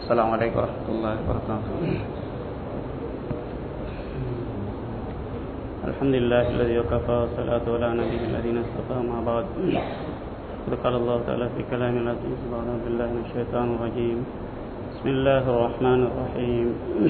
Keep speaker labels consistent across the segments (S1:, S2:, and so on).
S1: السلام عليكم ورحمة الله وبركاته الحمد لله الذي وكفى والصلاة على نبي الذين اصطفى ما بعد قد قال الله تعالى في كلام العزيز بعد بالله من الشيطان الرجيم بسم الله الرحمن الرحيم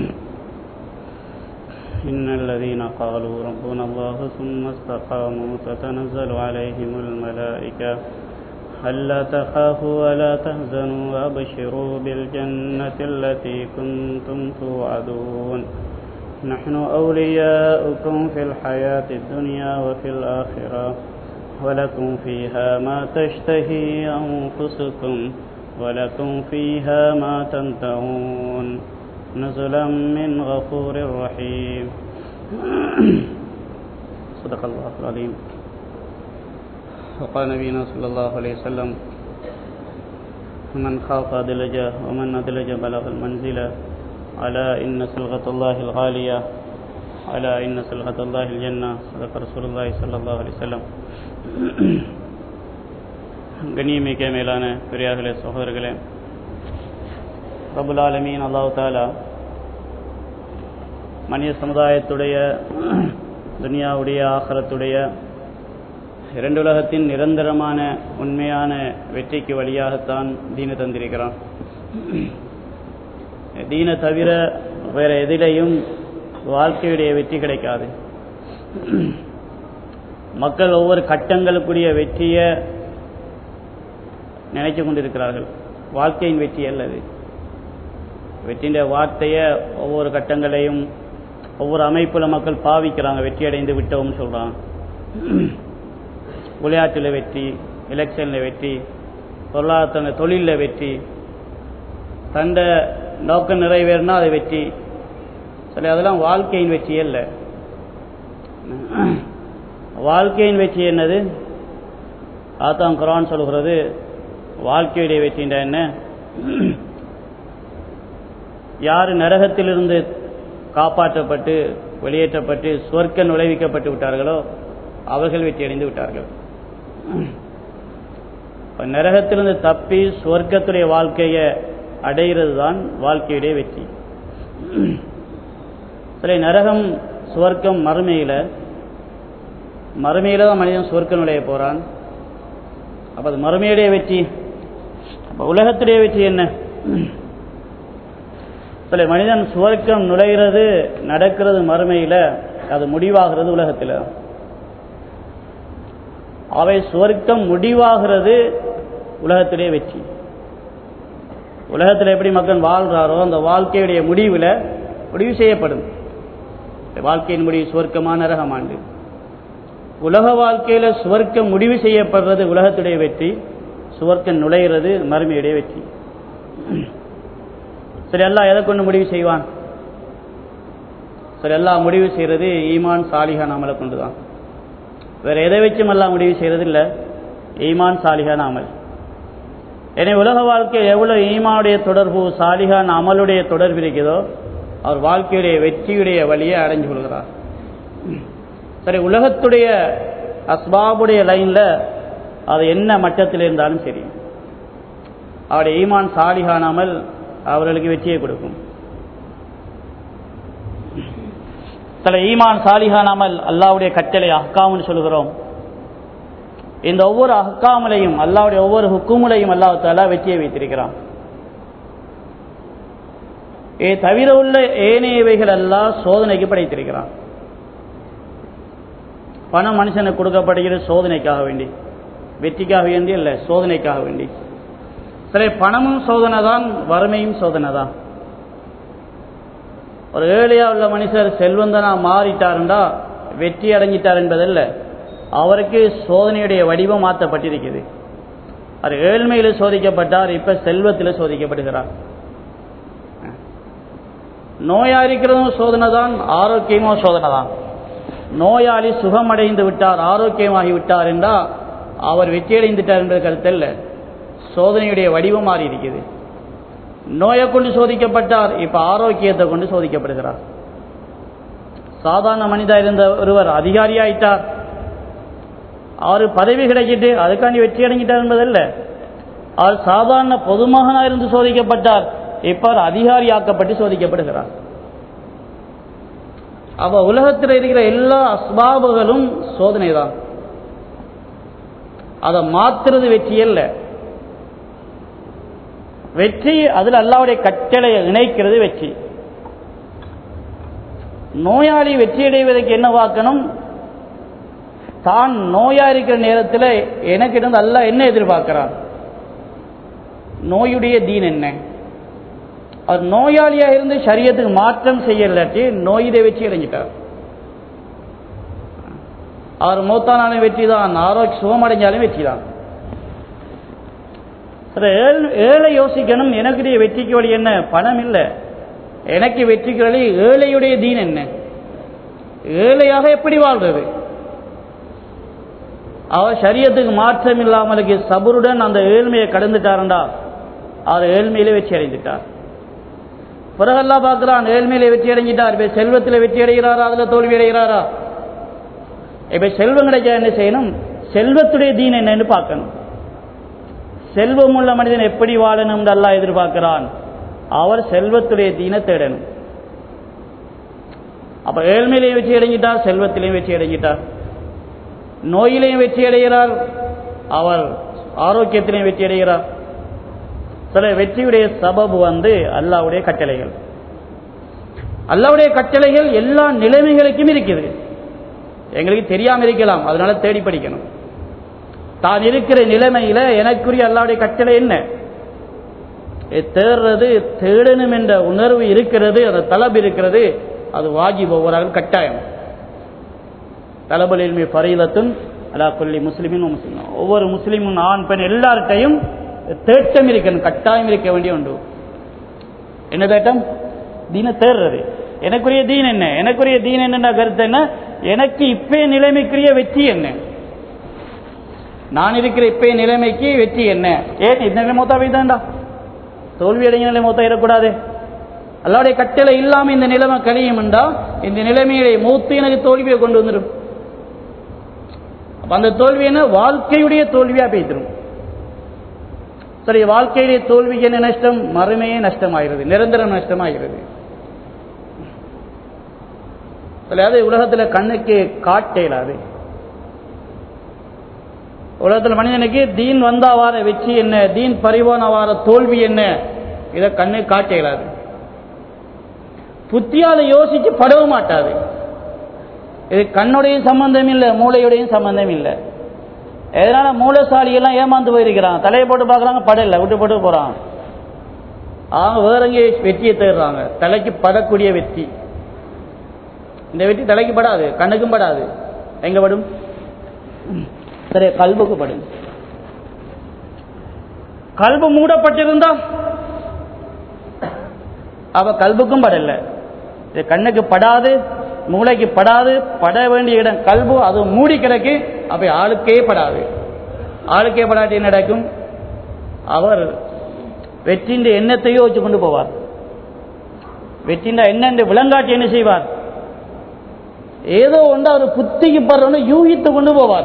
S1: إن الذين قالوا ربنا الله ثم استقاموا تتنزل عليهم الملائكة ألا تخافوا ولا تحزنوا وأبشروا بالجنة التي كنتم توعدون نحن أولياؤكم في الحياة الدنيا وفي الآخرة ولكم فيها ما تشتهي أنفسكم ولكم فيها ما تنتهون نزلا من غفور رحيم صدق الله العظيم وقال نبينا صلى الله عليه وسلم من خاف أدلج ومن أدلج بلغ المنزلة ألا إن سلغة الله الغالية ألا إن سلغة الله الجنة صدق رسول الله صلى الله عليه وسلم கண்ணியமிக்க மேலான பெரியார்களே சகோதரர்களே ரபுல் ஆலமீன் அல்லாஹு தாலா மனித சமுதாயத்துடைய துனியாவுடைய ஆகரத்துடைய இரண்டு உலகத்தின் நிரந்தரமான உண்மையான வெற்றிக்கு வழியாகத்தான் தீன தந்திருக்கிறான் தீன தவிர வேற எதிலையும் வாழ்க்கையுடைய வெற்றி கிடைக்காது மக்கள் ஒவ்வொரு கட்டங்களுக்குரிய வெற்றியை நினைச்சு கொண்டிருக்கிறார்கள் வாழ்க்கையின் வெற்றி அல்லது வெற்றின்ற வார்த்தையை ஒவ்வொரு கட்டங்களையும் ஒவ்வொரு அமைப்பில் மக்கள் பாவிக்கிறாங்க வெற்றி அடைந்து விட்டோம்னு சொல்கிறாங்க விளையாட்டில் வெற்றி எலெக்ஷனில் வெற்றி பொருளாதார தொழிலில் வெற்றி தந்த நோக்கம் நிறைவேறினா அது வெற்றி சரி அதெல்லாம் வாழ்க்கையின் வெற்றி அல்ல வாழ்க்கையின் வெற்றி என்னது ஆத்தாம் குரான் சொல்கிறது வாழ்க்கையுடைய வெற்றின்ற என்ன யார் நரகத்திலிருந்து காப்பாற்றப்பட்டு வெளியேற்றப்பட்டு சொர்க்க நுழைவிக்கப்பட்டு விட்டார்களோ அவர்கள் வெற்றி அடைந்து விட்டார்கள் நரகத்திலிருந்து தப்பி சொர்க்கத்துடைய வாழ்க்கையை அடைகிறது தான் வாழ்க்கையுடைய வெற்றி சரி நரகம் சுவர்க்கம் மறுமையில் மறுமையில் தான் மனிதன் சுவர்க்க நுழைய போகிறான் அப்போ அது மறுமையுடைய வெற்றி அப்போ உலகத்துடைய வெற்றி என்ன சரி மனிதன் சுவர்க்கம் நுழைகிறது நடக்கிறது மறுமையில் அது முடிவாகிறது உலகத்தில் அவை சுவர்க்கம் முடிவாகிறது உலகத்திலே வெற்றி உலகத்தில் எப்படி மக்கள் வாழ்கிறாரோ அந்த வாழ்க்கையுடைய முடிவில் முடிவு செய்யப்படும் வாழ்க்கையின் முடிவு சுவர்க்கமான நரகமாண்டு உலக வாழ்க்கையில் சுவர்க்கம் முடிவு செய்யப்படுறது உலகத்துடைய வெற்றி சுவர்க்கம் நுழைகிறது மறுமையுடைய வெற்றி சரி எல்லாம் எதை கொண்டு முடிவு செய்வான் சரி எல்லாம் முடிவு செய்கிறது ஈமான் சாலிகான் அமலை கொண்டு தான் வேற எதை வச்சும் எல்லாம் முடிவு செய்கிறது இல்லை ஈமான் சாலிகான் அமல் எனவே உலக வாழ்க்கை எவ்வளவு ஈமானுடைய தொடர்பு சாலிகான் அமலுடைய தொடர்பு இருக்குதோ அவர் வாழ்க்கையுடைய வெற்றியுடைய வழியை அடைஞ்சு கொள்கிறார் சரி உலகத்துடைய அஸ்பாபுடைய லைனில் அது என்ன மட்டத்தில் இருந்தாலும் சரி அவருடைய ஈமான் சாலிகானாமல் அவர்களுக்கு வெற்றியை கொடுக்கும் சில ஈமான் சாலிகானாமல் அல்லாவுடைய கட்டளை அஹ்காம்னு சொல்கிறோம் இந்த ஒவ்வொரு அஹ்காமலையும் அல்லாவுடைய ஒவ்வொரு ஹுக்குமுலையும் அல்லாஹாலா வெற்றியை வைத்திருக்கிறான் ஏ தவிர உள்ள ஏனையவைகள் எல்லாம் சோதனைக்கு படைத்திருக்கிறான் பணம் மனுஷனுக்கு கொடுக்கப்படுகிறது சோதனைக்காக வேண்டி வெற்றிக்காக வேண்டி இல்லை சோதனைக்காக வேண்டி சரி பணமும் சோதனை தான் வறுமையும் சோதனை தான் ஒரு ஏழையா உள்ள மனுஷர் செல்வந்தனா மாறிட்டாருண்டா வெற்றி அடைஞ்சிட்டார் என்பதல்ல அவருக்கு சோதனையுடைய வடிவம் மாற்றப்பட்டிருக்குது அவர் ஏழ்மையில் சோதிக்கப்பட்டார் இப்ப செல்வத்தில் சோதிக்கப்படுகிறார் நோயா இருக்கிறதும் சோதனை தான் ஆரோக்கியமும் சோதனை தான் நோயாளி சுகமடைந்து விட்டார் ஆரோக்கியமாகி விட்டார் என்றால் அவர் வெற்றியடைந்துட்டார் என்ற கருத்தல்ல சோதனையுடைய வடிவம் மாறி இருக்குது நோயை கொண்டு சோதிக்கப்பட்டார் இப்ப ஆரோக்கியத்தை கொண்டு சோதிக்கப்படுகிறார் சாதாரண மனிதா இருந்த ஒருவர் அதிகாரியாயிட்டார் அவர் பதவி கிடைச்சிட்டு அதுக்காண்டி வெற்றி அடைஞ்சிட்டார் என்பதல்ல அவர் சாதாரண பொதுமகனாக இருந்து சோதிக்கப்பட்டார் இப்ப அவர் அதிகாரியாக்கப்பட்டு சோதிக்கப்படுகிறார் அவ உலகத்தில் இருக்கிற எல்லா அஸ்பாபுகளும் சோதனை தான் அதை மாத்துறது வெற்றி அல்ல வெற்றி அதில் அல்லாவுடைய கட்டளையை இணைக்கிறது வெற்றி நோயாளி வெற்றி அடைவதற்கு என்ன பார்க்கணும் தான் நோயா இருக்கிற நேரத்தில் எனக்கு இருந்து அல்லாஹ் என்ன எதிர்பார்க்கிறான் நோயுடைய தீன் என்ன அவர் நோயாளியா இருந்து சரியத்துக்கு மாற்றம் செய்யலாட்டி நோயிலே வெற்றி அடைஞ்சிட்டார் அவர் மூத்தானாலும் வெற்றி தான் ஆரோக்கிய சுகமடைஞ்சாலும் வெற்றி தான் ஏழை யோசிக்கணும் எனக்கு வெற்றிக்கு வழி என்ன பணம் இல்லை எனக்கு வெற்றிக்கு வழி ஏழையுடைய தீன் என்ன ஏழையாக எப்படி வாழ்றது அவர் சரியத்துக்கு மாற்றம் இல்லாமலுக்கு சபருடன் அந்த ஏழ்மையை கடந்துட்டாருண்டா அவர் ஏழ்மையிலே வெற்றி அடைந்துட்டார் பிறகெல்லாம் பார்க்கிறான் ஏழ்மையிலே வெற்றி அடைஞ்சிட்டார் இப்ப செல்வத்தில் வெற்றி அடைகிறாரா அதுல தோல்வி அடைகிறாரா இப்ப செல்வம் கிடைச்சா என்ன செய்யணும் செல்வத்துடைய தீன் என்னன்னு பார்க்கணும் செல்வம் உள்ள மனிதன் எப்படி வாழணும் அல்லாஹ் எதிர்பார்க்கிறான் அவர் செல்வத்துடைய தீனை தேடணும் அப்ப ஏழ்மையிலையும் வெற்றி அடைஞ்சிட்டார் செல்வத்திலையும் வெற்றி அடைஞ்சிட்டார் நோயிலையும் வெற்றி அடைகிறார் அவர் ஆரோக்கியத்திலையும் வெற்றி அடைகிறார் சில வெற்றியுடைய சபபு வந்து அல்லாவுடைய கட்டளைகள் அல்லாவுடைய கட்டளைகள் எல்லா நிலைமைகளுக்கும் இருக்குது எங்களுக்கு தெரியாம இருக்கலாம் அதனால தேடி படிக்கணும் தான் இருக்கிற நிலைமையில எனக்குரிய அல்லாவுடைய கட்டளை என்ன தேடுறது தேடணும் என்ற உணர்வு இருக்கிறது அந்த தலப் இருக்கிறது அது வாஜிப் ஒவ்வொரு கட்டாயம் தலபல் இல்மி ஃபரீலத்தும் அலா கொல்லி முஸ்லிமின் முஸ்லிம் ஒவ்வொரு முஸ்லிமும் ஆண் பெண் எல்லார்ட்டையும் தேட்டம் இருக்கணும் கட்டாயம் இருக்க வேண்டிய உண்டு என்ன தேட்டம் தீன தேடுறது எனக்குரிய தீன் என்ன எனக்குரிய தீன் என்ன கருத்து என்ன எனக்கு இப்பே நிலைமைக்குரிய வெற்றி என்ன நான் இருக்கிற இப்பே நிலைமைக்கு வெற்றி என்ன ஏன் இந்த நிலை மொத்தம் வைத்தாண்டா தோல்வி அடைஞ்ச நிலை மொத்தம் இடக்கூடாது அல்லாவுடைய கட்டளை இல்லாம இந்த நிலைமை கழியும் என்றா இந்த நிலைமையை மூத்து எனக்கு தோல்வியை கொண்டு வந்துடும் அப்ப அந்த தோல்வி என்ன வாழ்க்கையுடைய தோல்வியா பேசிடும் சரி வாழ்க்கையிலே தோல்விக்கு என்ன நஷ்டம் மறுமையே நஷ்டமாகிறது நிரந்தரம் நஷ்டமாகிறது அது உலகத்துல கண்ணுக்கு காட்டேலாது உலகத்தில் மனிதனுக்கு தீன் வந்தா வார வெற்றி என்ன தீன் பரிவான வார தோல்வி என்ன இதை கண்ணு காட்டேலாது புத்தியால யோசிச்சு படவும் மாட்டாது இது கண்ணுடையும் சம்பந்தம் இல்லை மூளையுடையும் சம்பந்தம் இல்லை எதனால மூலசாலி எல்லாம் ஏமாந்து போயிருக்கிறான் தலையை போட்டு பார்க்கறாங்க படல விட்டு போட்டு போறான் அவங்க வேற எங்கே வெற்றியை தேடுறாங்க தலைக்கு படக்கூடிய வெற்றி இந்த வெற்றி தலைக்கு படாது கண்ணுக்கும் படாது எங்க படும் சரி கல்புக்கு படும் கல்பு மூடப்பட்டிருந்தா அவ கல்புக்கும் படல இது கண்ணுக்கு படாது மூளைக்கு படாது பட வேண்டிய இடம் கல்பு அது மூடி கிடக்கு அப்ப ஆளுக்கே படாது ஆளுக்கே படாட்டி என்ன நடக்கும் அவர் வெற்றின்ற எண்ணத்தையோ வச்சு கொண்டு போவார் வெற்றின்ற எண்ணென்று விளங்காட்டி என்ன செய்வார் ஏதோ ஒன்று அவர் புத்திக்கு படுறோன்னு யூகித்து கொண்டு போவார்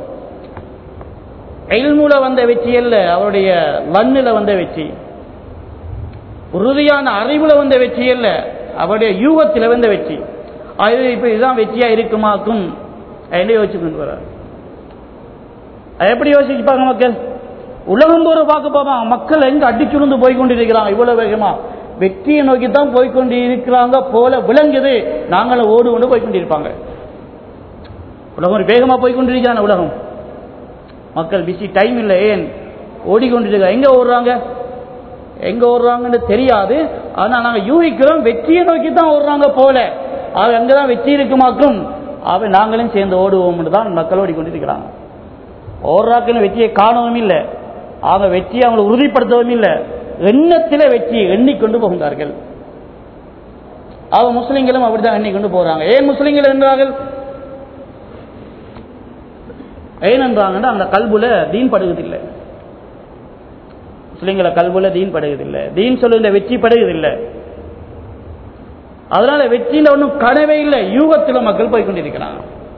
S1: எல்மூல வந்த வெற்றி அல்ல அவருடைய வன்னில வந்த வெற்றி உறுதியான அறிவுல வந்த வெற்றி அல்ல அவருடைய யூகத்தில் வந்த வெற்றி அது இப்ப இதுதான் வெற்றியா இருக்குமாக்கும் என்று யோசிச்சு கொண்டு வர்றார் எப்படி யோசிப்பாங்க மக்கள் உலகம் தோறும் பார்க்க போவாங்க மக்கள் எங்க அடிச்சுருந்து போய் கொண்டிருக்கிறாங்க இவ்வளவு வேகமா வெற்றியை நோக்கி தான் போய்கொண்டு இருக்கிறாங்க போல விளங்குது நாங்களும் ஓடு கொண்டு போய் கொண்டிருப்பாங்க உலகம் ஒரு வேகமா போய் கொண்டிருக்கிறாங்க உலகம் மக்கள் பிஸி டைம் இல்லை ஏன் ஓடிக்கொண்டிருக்க எங்க ஓடுறாங்க எங்க ஓடுறாங்கன்னு தெரியாது ஆனா நாங்க யூகிக்கிறோம் வெற்றியை நோக்கி தான் ஓடுறாங்க போல அது அங்கதான் வெற்றி இருக்குமாக்கும் அவை நாங்களும் சேர்ந்து ஓடுவோம்னு தான் மக்கள் ஓடிக்கொண்டிருக்கிறாங்க ஓடுறாக்குன்னு வெற்றியை காணவும் இல்லை ஆக வெற்றியை அவங்களை உறுதிப்படுத்தவும் இல்லை எண்ணத்திலே வெற்றியை எண்ணிக்கொண்டு போகின்றார்கள் அவ முஸ்லிம்களும் அப்படிதான் எண்ணிக்கொண்டு போறாங்க ஏன் முஸ்லிம்கள் என்றார்கள் ஏனென்றாங்கன்னா அந்த கல்புல தீன் படுவதில்லை முஸ்லிம்களை கல்புல தீன் படுவதில்லை தீன் சொல்லுகின்ற வெற்றி படுவதில்லை அதனால வெற்றியில ஒன்றும் கனவே இல்லை யூகத்துல மக்கள் போய் கொண்டிருக்கிறாங்க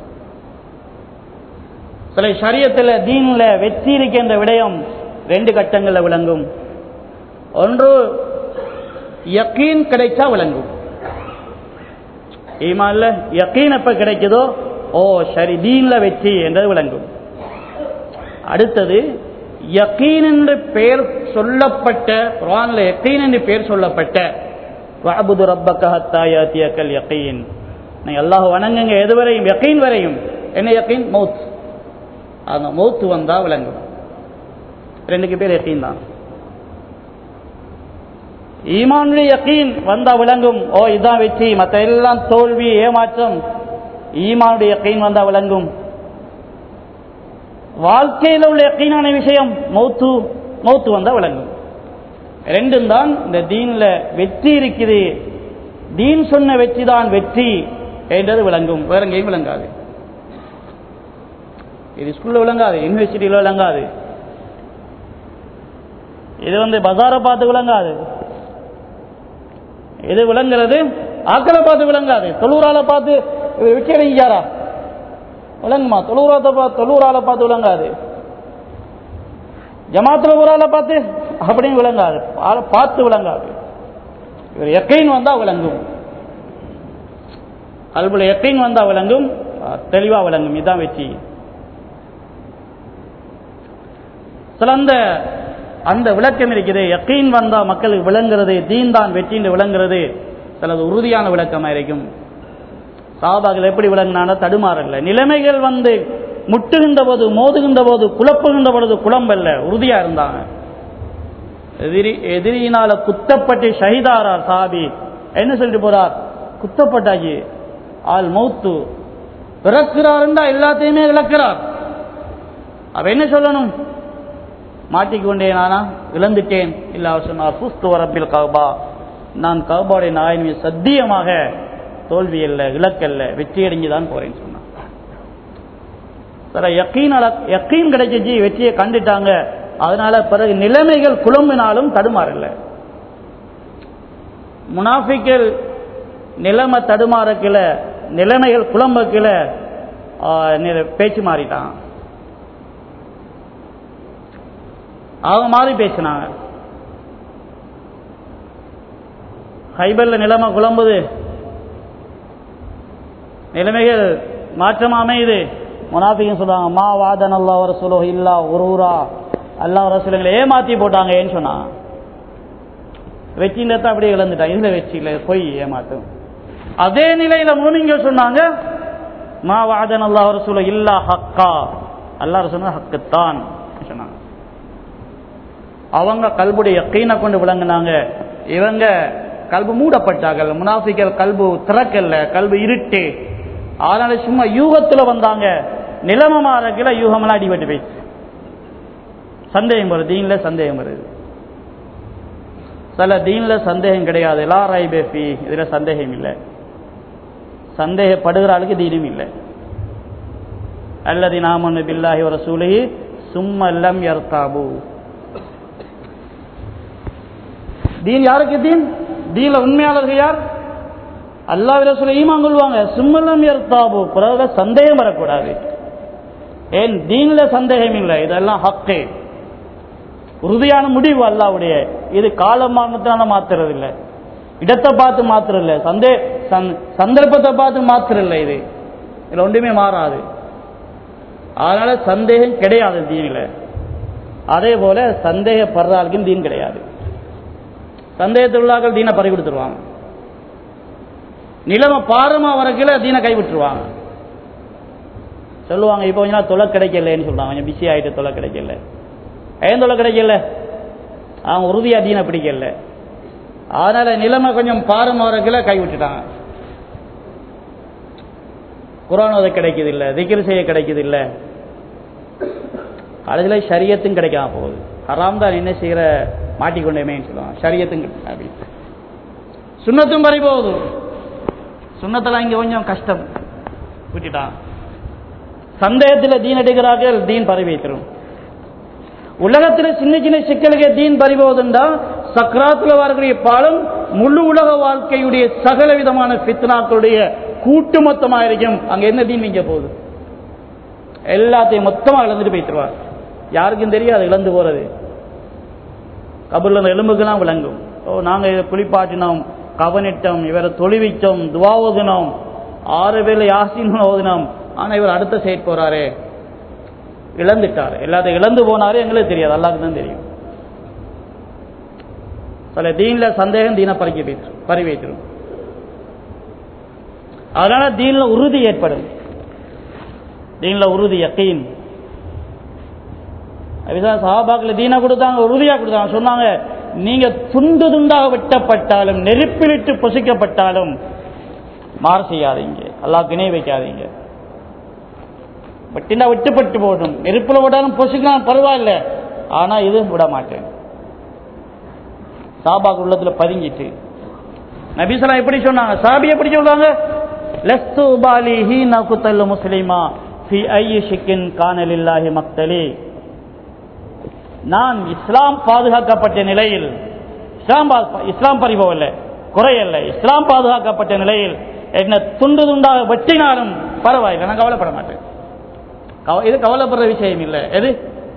S1: சில சரியத்தில் தீன்ல வெற்றி இருக்கின்ற விடயம் ரெண்டு கட்டங்களில் விளங்கும் ஒன்று யக்கீன் கிடைச்சா விளங்கும் ஈமான்ல யக்கீன் எப்ப கிடைக்குதோ ஓ சரி தீன்ல வெற்றி என்றது விளங்கும் அடுத்தது யக்கீன் என்று பெயர் சொல்லப்பட்ட குர்ஆன்ல யக்கீன் என்று பெயர் சொல்லப்பட்ட வஅபுது ரப்பக ஹத்தா யாத்தியக்கல் யக்கீன் நீங்க அல்லாஹ் வணங்குங்க எதுவரையும் யக்கீன் வரையும் என்ன யக்கீன் மௌத் அந்த மௌத் வந்தா விளங்கும் ரெண்டுக்கு பேர் யக்கீன் தான் ஈமானுடைய யக்கீன் வந்தா விளங்கும் ஓ இதான் வெற்றி மற்ற எல்லாம் தோல்வி ஏமாற்றம் ஈமானுடைய யக்கீன் வந்தா விளங்கும் வாழ்க்கையில் உள்ள யக்கீனான விஷயம் மௌத்து மௌத்து வந்தா விளங்கும் ரெண்டும் தான் இந்த தீன்ல வெற்றி இருக்குது தீன் சொன்ன வெற்றி தான் வெற்றி என்றது விளங்கும் வேற எங்கேயும் விளங்காது இது ஸ்கூல்ல விளங்காது யூனிவர்சிட்டியில விளங்காது இது வந்து பஜாரை பார்த்து விளங்காது இது விளங்குறது ஆக்களை பார்த்து விளங்காது தொழுறால பார்த்து இவர் வெற்றி அடைஞ்சாரா விளங்குமா தொழுறாத்த பார்த்து தொழுறால பார்த்து விளங்காது ஜமாத்துல ஒரு ஆளை பார்த்து அப்படின்னு விளங்காது ஆளை பார்த்து விளங்காது இவர் எக்கைன் வந்தா விளங்கும் கல்புல எக்கைன் வந்தா விளங்கும் தெளிவா விளங்கும் இதுதான் வெற்றி சிறந்த அந்த விளக்கம் இருக்குது யக்கீன் வந்தா மக்களுக்கு விளங்குறது தீன் தான் வெற்றின்னு விளங்குறது சிலது உறுதியான விளக்கமா இருக்கும் சாபாக்கள் எப்படி விளங்கினான தடுமாறல்ல நிலைமைகள் வந்து முட்டுகின்ற போது மோதுகின்ற போது குழப்புகின்ற பொழுது குழம்பல்ல உறுதியா இருந்தாங்க எதிரி எதிரியினால குத்தப்பட்டு ஷஹீதாரார் சாபி என்ன சொல்லிட்டு போறார் குத்தப்பட்டாச்சு ஆள் மௌத்து பிறக்கிறாருண்டா எல்லாத்தையுமே இழக்கிறார் அவ என்ன சொல்லணும் மாட்டிக்கொண்டேன் நானா இழந்துட்டேன் இல்ல அவர் சொன்னார் புஸ்து வரப்பில் கபா நான் கபாவுடைய நாயின் மீது சத்தியமாக தோல்வி அல்ல இலக்கல்ல வெற்றி அடைஞ்சு தான் போறேன்னு சொன்னான் சார் யக்கீன் யக்கீன் கிடைச்சிச்சு வெற்றியை கண்டுட்டாங்க அதனால பிறகு நிலைமைகள் குழம்பினாலும் தடுமாறல முனாஃபிக்கள் நிலைமை தடுமாறக்கில நிலைமைகள் குழம்பக்கில பேச்சு மாறிட்டான் அவங்க மாதிரி பேசினாங்க ஹைபர்ல நிலைமை குழம்புது நிலைமைகள் மாற்றம் அமையுது முனாஃபிகன் சொல்றாங்க மா வாதன் அல்லா வர சொல்லோ இல்லா ஒருவரா அல்லா வர சொல்லுங்களை ஏமாத்தி போட்டாங்க ஏன்னு சொன்னாங்க வெற்றின்றத அப்படியே இழந்துட்டான் இதுல வெற்றி இல்லை பொய் ஏமாத்தும் அதே நிலையில மூமிங்க சொன்னாங்க மா வாதன் அல்லா வர சொல்ல இல்லா ஹக்கா அல்லா சொன்ன ஹக்குத்தான் சொன்னாங்க அவங்க கல்புடைய யக்கீனை கொண்டு விளங்குனாங்க இவங்க கல்பு மூடப்பட்டார்கள் முனாஃபிக்கல் கல்பு திறக்கல்ல கல்பு இருட்டு அதனால சும்மா யூகத்துல வந்தாங்க நிலைமை மாறக்கல யூகமெல்லாம் அடிபட்டு போயிடுச்சு சந்தேகம் வருது தீன்ல சந்தேகம் வருது சில தீன்ல சந்தேகம் கிடையாது எல்லா ரைபேஃபி இதுல சந்தேகம் இல்லை சந்தேகப்படுகிற ஆளுக்கு தீனும் இல்லை அல்லது நாமனு பில்லாஹி ஒரு சூழகி சும்மல்லம் யர்தாபு தீன் யாருக்கு தீன் தீன்ல உண்மையாளர்கள் யார் அல்லாவில சொல்ல ஈமான் கொள்வாங்க சும்மலம் யர்தாபு பிறகு சந்தேகம் வரக்கூடாது ஏன் தீன்ல சந்தேகம் இல்லை இதெல்லாம் ஹக்கு உறுதியான முடிவு அல்லாவுடைய இது காலமானத்தான மாத்துறது இல்லை இடத்தை பார்த்து மாத்திரம் இல்லை சந்தே சந்தர்ப்பத்தை பார்த்து மாத்திரம் இல்லை இது இதுல ஒன்றுமே மாறாது அதனால சந்தேகம் கிடையாது தீனில் அதே போல சந்தேகப்படுறாளுக்கும் தீன் கிடையாது சந்தேகத்துள்ளாக்கள் தீனை பறி கொடுத்துருவாங்க நிலைமை பாரமா வரக்கில தீனை கைவிட்டுருவாங்க சொல்லுவாங்க இப்போ கொஞ்ச நாள் தொலை கிடைக்கலன்னு சொல்றாங்க கொஞ்சம் பிஸி ஆயிட்டு தொலை கிடைக்கல ஏன் தொலை கிடைக்கல அவன் உறுதியா தீனை பிடிக்கல அதனால நிலைமை கொஞ்சம் பாரமா வரக்கில கைவிட்டுட்டாங்க குரான் ஓத கிடைக்குது இல்ல திக்கிர் செய்ய கிடைக்குது இல்ல கடைசியில் ஷரியத்தும் கிடைக்காம போகுது ஹராம் தான் என்ன செய்யற மாட்டிக்கொண்டேமேன்னு சொல்லுவாங்க ஷரியத்தும் அப்படின்னு சுண்ணத்தும் பறி போகுது சுண்ணத்தெல்லாம் இங்க கொஞ்சம் கஷ்டம் விட்டுட்டான் சந்தேகத்தில் தீன் எடுக்கிறார்கள் தீன் பரவி வைக்கிறோம் உலகத்தில் சின்ன சின்ன சிக்கலுக்கு தீன் பறிபோவதுண்டா சக்ராத்தில் வரக்கூடிய பாலம் முழு உலக வாழ்க்கையுடைய சகல விதமான பித்னாக்களுடைய கூட்டு மொத்தமா இருக்கும் அங்க என்ன தீன் இங்க போகுது எல்லாத்தையும் மொத்தமா இழந்துட்டு போயிட்டுருவார் யாருக்கும் தெரியாது இழந்து போறது கபூர்ல அந்த எலும்புக்கெல்லாம் விளங்கும் ஓ நாங்கள் இதை குளிப்பாட்டினோம் கவனிட்டோம் இவரை தொழுவிச்சோம் துவா ஓதினோம் ஆறு வேலை யாசின் ஓதினோம் ஆனால் இவர் அடுத்த சைட் போறாரே இழந்துட்டார் எல்லாத்தையும் இழந்து போனாரு எங்களுக்கு தெரியாது அல்லாஹ்க்கு தான் தெரியும் சில தீன்ல சந்தேகம் தீன பறிக்க வைத்து பறி வைத்திடும் அதனால தீன்ல உறுதி ஏற்படும் தீன்ல உறுதி யக்கீன் அதுதான் சஹாபாக்கள் தீன கொடுத்தாங்க உறுதியா கொடுத்தாங்க சொன்னாங்க நீங்க துண்டு துண்டாக வெட்டப்பட்டாலும் நெருப்பிலிட்டு பொசிக்கப்பட்டாலும் மாறு செய்யாதீங்க அல்லாஹ் இணை வைக்காதீங்க வெட்டினா விட்டுப்பட்டு போடும் நெருப்புல விடாலும் பொசிக்கலாம் பரவாயில்ல ஆனா இது விட மாட்டேன் சாபாக்கு உள்ளத்துல பதுங்கிட்டு நபிசலாம் எப்படி சொன்னாங்க சாபி எப்படி சொல்றாங்க லஸ்து உபாலி ஹீ நகுத்தல் முஸ்லிமா ஃபி ஐயி ஷிக்கின் கானலில்லாஹி மக்தலி நான் இஸ்லாம் பாதுகாக்கப்பட்ட நிலையில் இஸ்லாம் பா- இஸ்லாம் பறிபவல்ல குறையல்ல இஸ்லாம் பாதுகாக்கப்பட்ட நிலையில் என்ன துண்டு துண்டாக வெட்டினாலும் பரவாயில்லை நான் கவலைப்பட மாட்டேன் கவ- இது கவலைப்படுற விஷயம் இல்லை எது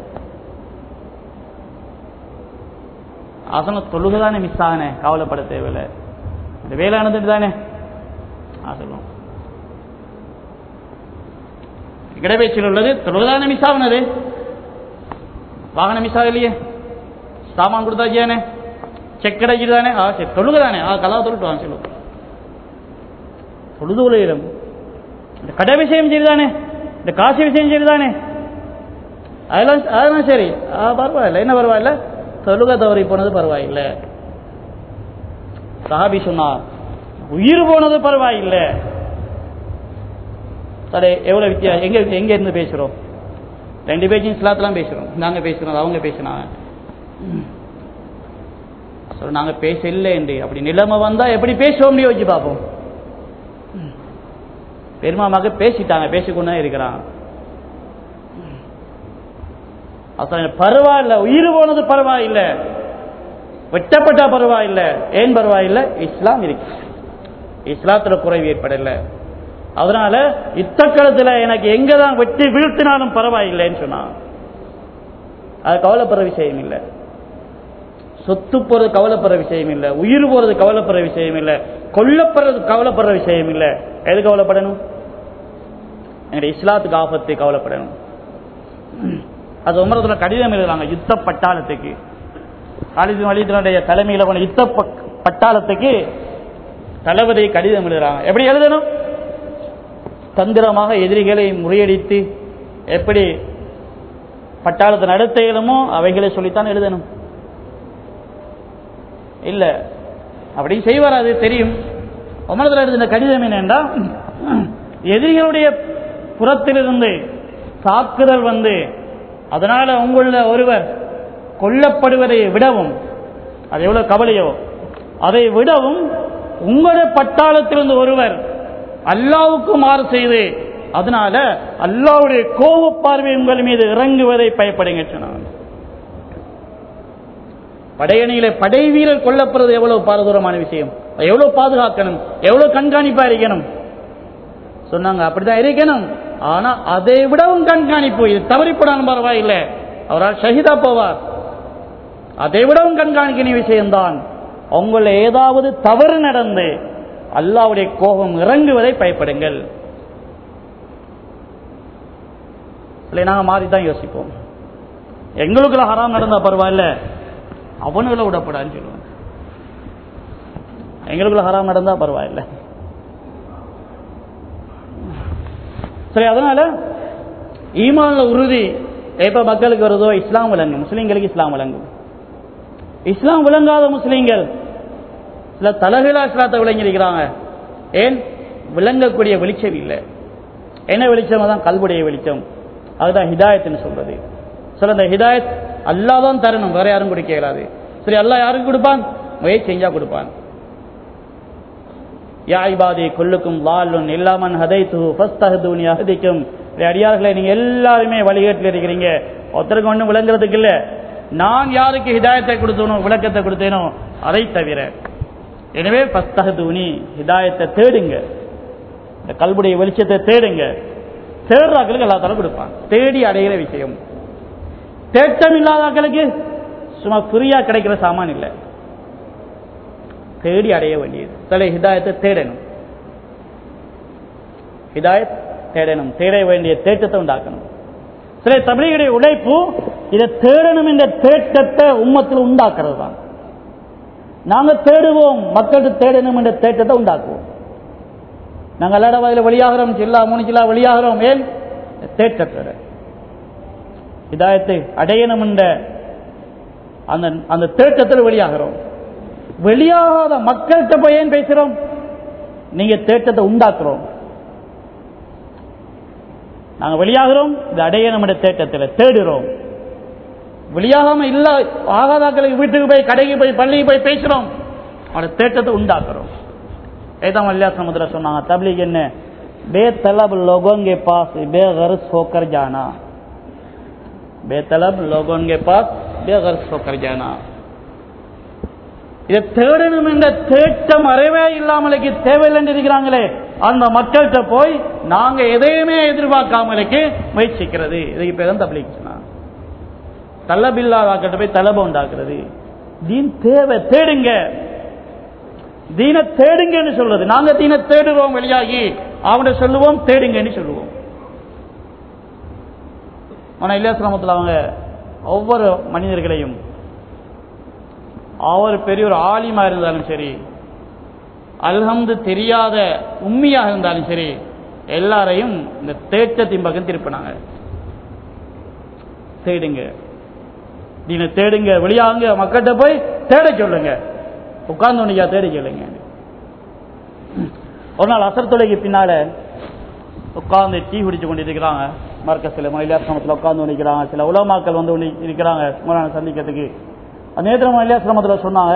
S1: ஆசன தொழுகை தானே மிஸ் ஆகனே கவலைப்பட தேவையில்லை இந்த வேலை நடந்துட்டு தானே ஆ சொல்லுவோம் இடைப்பேச்சில் உள்ளது தொழுகைதானே மிஸ் ஆகுனது வாகனம் மிஸ் ஆகலையே சாமான் கொடுத்தாச்சியானே செக் கிடைக்குது தானே ஆ சரி தொழுகை தானே ஆ கலா தொழுட்டு வாங்க சொல்லுவோம் தொழுது உலகிலும் இந்த கடை விஷயம் சரிதானே இந்த காசு விஷயம் சரிதானே அதெல்லாம் அதெல்லாம் சரி ஆ பரவாயில்ல என்ன பரவாயில்ல தொழுகை தவறி போனது பரவாயில்லை சஹாபி சொன்னார் உயிர் போனது பரவாயில்லை சரி எவ்வளவு வித்தியாசம் எங்க எங்க இருந்து பேசுறோம் ரெண்டு பேச்சும் இஸ்லாத்தெல்லாம் பேசுறோம் நாங்க பேசுறோம் அவங்க பேசினாங்க சரி, நாங்க பேச இல்லை என்று அப்படி நிலைமை வந்தா எப்படி பேசுவோம் யோசிச்சு பார்ப்போம் பெருமாமாக பேசிட்டாங்க பேசிக்கொண்டு தான் இருக்கிறாங்க அதான் பரவாயில்ல உயிர் போனது பரவாயில்லை வெட்டப்பட்டா பரவாயில்லை ஏன் பரவாயில்லை இஸ்லாம் இருக்கு இஸ்லாத்துல குறைவு ஏற்படல அதனால இத்தக்களத்துல எனக்கு எங்க தான் வெட்டி வீழ்த்தினாலும் பரவாயில்லைன்னு சொன்னான் அது கவலைப்படுற விஷயம் இல்லை சொத்து போறது கவலைப்படுற விஷயம் இல்லை உயிர் போறது கவலைப்படுற விஷயம் இல்லை கொல்லப்படுறது கவலைப்படுற விஷயம் இல்லை எது கவலைப்படணும் எங்களுடைய இஸ்லாத்துக்கு ஆபத்து கவலைப்படணும் அது உமரத்துல கடிதம் எழுதுறாங்க யுத்த பட்டாளத்துக்கு காலிது வலிதனுடைய தலைமையில கொண்ட யுத்த ப- பட்டாளத்துக்கு தளபதி கடிதம் எழுதுறாங்க எப்படி எழுதணும் தந்திரமாக எதிரிகளை முறியடித்து எப்படி பட்டாளத்தை நடத்த இயலுமோ அவைகளை சொல்லித்தான் எழுதணும் இல்ல அப்படி செய்வார் அது தெரியும் உமரத்தில் எழுதின கடிதம் என்னென்றா எதிரிகளுடைய புறத்திலிருந்து தாக்குதல் வந்து அதனால உங்கள ஒருவர் கொல்லப்படுவதை விடவும் அது எவ்வளவு கவலையோ அதை விடவும் உங்களுடைய பட்டாளத்திலிருந்து ஒருவர் அல்லாவுக்கு மாறு செய்து அதனால அல்லாவுடைய கோப பார்வை உங்கள் மீது இறங்குவதை பயப்படுங்க சொன்னாங்க படையணியில படை வீரர் கொல்லப்படுறது எவ்வளவு பாரதூரமான விஷயம் அதை எவ்வளவு பாதுகாக்கணும் எவ்வளவு கண்காணிப்பா இருக்கணும் சொன்னாங்க அப்படிதான் இருக்கணும் ஆனா அதை விடவும் கண்காணிப்பு இது தவறிப்படாலும் பரவாயில்லை அவரால் ஷஹிதா போவார் அதை விடவும் கண்காணிக்கிற விஷயம்தான் உங்களை ஏதாவது தவறு நடந்து அல்லாவுடைய கோபம் இறங்குவதை பயப்படுங்கள் இல்லை நாங்க மாறி தான் யோசிப்போம் எங்களுக்குள்ள ஹராம் நடந்தா பரவாயில்ல அவனுகளை விடப்படான்னு சொல்லுவாங்க எங்களுக்குள்ள ஹராம் நடந்தா பரவாயில்ல சரி அதனால ஈமான்ல உறுதி எப்ப மக்களுக்கு வருதோ இஸ்லாம் விளங்கும் முஸ்லீம்களுக்கு இஸ்லாம் விளங்கும் இஸ்லாம் விளங்காத முஸ்லீம்கள் சில தலகிலா இஸ்லாத்தை விளங்கியிருக்கிறாங்க ஏன் விளங்கக்கூடிய வெளிச்சம் இல்லை என்ன வெளிச்சம் தான் கல்வுடைய வெளிச்சம் அதுதான் ஹிதாயத்னு சொல்றது சில இந்த ஹிதாயத் அல்லாஹ் தான் தரணும் வேற யாரும் கொடுக்க இயலாது சரி அல்லாஹ் யாருக்கு கொடுப்பான் முயற்சி செஞ்சா கொடுப்பான் யா இபாதி கொல்லுக்கும் வாழும் இல்லாமன் ஹதைத்து ஃபஸ்தஹதுனி அஹதிக்கும் அடியார்களை நீங்க எல்லாருமே வழிகேட்டில் இருக்கிறீங்க ஒருத்தருக்கு ஒன்றும் விளங்குறதுக்கு இல்ல நான் யாருக்கு ஹிதாயத்தை கொடுத்தனோ விளக்கத்தை கொடுத்தேனோ அதை தவிர எனவே ஃபஸ்தஹதுனி ஹிதாயத்தை தேடுங்க இந்த கல்புடைய வெளிச்சத்தை தேடுங்க தேடுறாக்களுக்கு எல்லா தரம் கொடுப்பான் தேடி அடைகிற விஷயம் தேட்டம் இல்லாதாக்களுக்கு சும்மா ஃப்ரீயா கிடைக்கிற சாமான் இல்லை தேடி அடைய வேண்டியது சில ஹிதாயத்தை தேடணும் ஹிதாயத் தேடணும் தேட வேண்டிய தேட்டத்தை உண்டாக்கணும் சில தமிழர்களுடைய உழைப்பு இதை தேடணும் என்ற தேட்டத்தை உம்மத்தில் உண்டாக்குறது தான் நாங்க தேடுவோம் மக்களுக்கு தேடணும் என்ற தேட்டத்தை உண்டாக்குவோம் நாங்கள் எல்லா வயதில் வெளியாகிறோம் ஜில்லா மூணு ஜில்லா வெளியாகிறோம் ஏன் தேட்டத்தை இதாயத்தை அடையணும் என்ற அந்த அந்த தேட்டத்தில் வெளியாகிறோம் வெளியாகாத மக்கள்கிட்ட போய் ஏன் பேசுறோம் நீங்க தேட்டத்தை உண்டாக்குறோம் நாங்க வெளியாகிறோம் இது அடையணும் என்ற தேட்டத்தில் தேடுறோம் வெளியாகாம இல்ல ஆகாதாக்களுக்கு வீட்டுக்கு போய் கடைக்கு போய் பள்ளிக்கு போய் பேசுறோம் அவனோட தேட்டத்தை உண்டாக்குறோம் ஏதாம் அல்லா சமுद्र சொன்னாங்க तबलीग ने बेतलब लोगों के पास बेगर्ज होकर जाना बेतलब लोगों के पास बेगर्ज होकर जाना இதை தேடணும் என்ற தேட்டம் அறவே இல்லாமலுக்கு தேவையில்லை என்று இருக்கிறாங்களே அந்த மக்கள்கிட்ட போய் நாங்க எதையுமே எதிர்பார்க்காமலுக்கு முயற்சிக்கிறது இதுக்கு பேர் தான் தபிலிக் சொன்னாங்க தலபில்லாதாக்கிட்ட போய் தலபம் உண்டாக்குறது தீன் தேவை தேடுங்க தீன தேடுங்கன்னு சொல்றது நாங்க தீன தேடுறோம் வெளியாகி அவனை சொல்லுவோம் தேடுங்கன்னு சொல்லுவோம் ஆனா இல்லையாசிரமத்தில் அவங்க ஒவ்வொரு மனிதர்களையும் அவர் பெரிய ஒரு ஆலிமா இருந்தாலும் சரி அல்ஹம்து தெரியாத உண்மையாக இருந்தாலும் சரி எல்லாரையும் இந்த தேட்டத்தின் பக்கம் திருப்பினாங்க தேடுங்க நீங்க தேடுங்க வெளியாங்க மக்கள்கிட்ட போய் தேட சொல்லுங்க உட்கார்ந்து உன்னையா தேடி சொல்லுங்க ஒரு நாள் அசர் தொலைக்கு பின்னால உட்கார்ந்து டீ குடிச்சு கொண்டு இருக்கிறாங்க மார்க்கத்தில் மயிலாசிரமத்தில் உட்கார்ந்து நிற்கிறாங்க சில உலமாக்கள் வந்து ஒண்ணு இருக்கிறாங்க சுமரான சந்திக்கிறதுக்கு அந்த நேத்திர மயிலாசிரமத்தில் சொன்னாங்க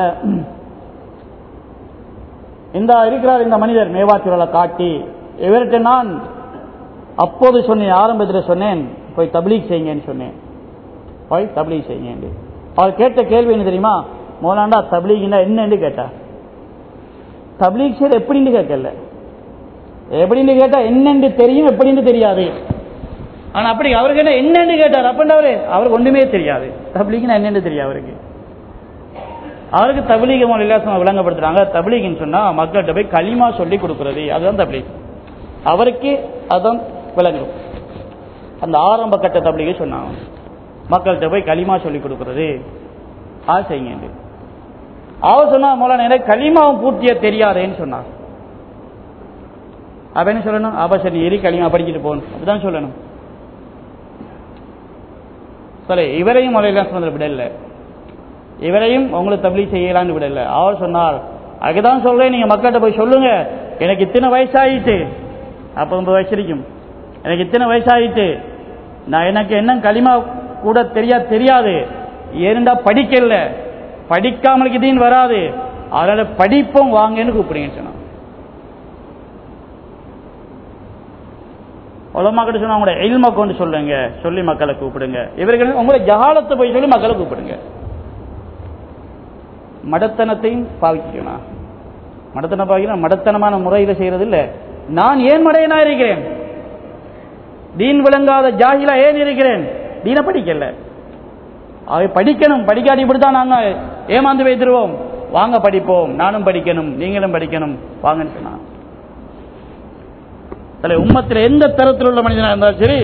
S1: இந்த இருக்கிறார் இந்த மனிதர் மேவாச்சூரலை காட்டி இவர்கிட்ட நான் அப்போது சொன்னேன் ஆரம்பத்தில் சொன்னேன் போய் தப்லீக் செய்யுங்கன்னு சொன்னேன் போய் தப்லீக் செய்யுங்க அவர் கேட்ட கேள்வி என்ன தெரியுமா மோலாண்டா தப்லீக்னா என்னன்னு கேட்டார் தப்லீக் செய்ய எப்படின்னு கேட்கல எப்படின்னு கேட்டா என்னன்னு தெரியும் எப்படின்னு தெரியாது ஆனா அப்படி அவருக்கு என்ன என்னன்னு கேட்டார் அப்படின்னா அவரு அவருக்கு ஒண்ணுமே தெரியாது தப்லீக்னா என்னன்னு தெரியும் அவருக்கு அவருக்கு தபிலீக இல்லாசம் விளங்கப்படுத்துறாங்க தபிலீக்னு சொன்னா மக்கள்கிட்ட போய் களிமா சொல்லி கொடுக்கறது அதுதான் தபிலீக் அவருக்கு அதுதான் விளங்கும் அந்த ஆரம்ப கட்ட தபிலீக சொன்னாங்க மக்கள்கிட்ட போய் களிமா சொல்லி கொடுக்கறது ஆ செய்யுங்க அவர் சொன்னா மூலம் எனக்கு களிமாவும் பூர்த்தியா தெரியாதேன்னு சொன்னார் அப்ப என்ன சொல்லணும் அப்ப சரி எரி களிமா படிச்சுட்டு போகணும் அப்படிதான் சொல்லணும் சரி இவரையும் முறையெல்லாம் சொன்னது விடல இவரையும் உங்களுக்கு தபிலி செய்யலான்னு விடல அவர் சொன்னார் அதுக்குதான் சொல்றேன் நீங்க மக்கள்கிட்ட போய் சொல்லுங்க எனக்கு இத்தனை வயசாயிட்டு அப்ப ஒன்பது வயசு இருக்கும் எனக்கு இத்தனை வயசாயிட்டு நான் எனக்கு என்ன களிமா கூட தெரியா தெரியாது ஏனெண்டா படிக்கல படிக்காமலுக்கு இதையும் வராது அதனால படிப்போம் வாங்கன்னு கூப்பிடுங்க சொன்னான் உலமாக்கிட்ட சொன்னா உங்களோட எல்ம கொண்டு சொல்லுங்க சொல்லி மக்களை கூப்பிடுங்க இவர்கள் உங்களை ஜகாலத்தை போய் சொல்லி மக்களை கூப்பிடுங்க மடத்தனத்தையும் பாவிக்கணும் மடத்தனம் பாவிக்கணும் மடத்தனமான முறையில் செய்யறது இல்ல நான் ஏன் மடையனா இருக்கிறேன் தீன் விளங்காத ஜாகிலா ஏன் இருக்கிறேன் தீன படிக்கல அவை படிக்கணும் படிக்காட்டி இப்படித்தான் நாங்க ஏமாந்து வைத்திருவோம் வாங்க படிப்போம் நானும் படிக்கணும் நீங்களும் படிக்கணும் வாங்கன்னு சொன்னா சில உம்மத்தில் எந்த தரத்தில் உள்ள மனிதனா இருந்தாலும் சரி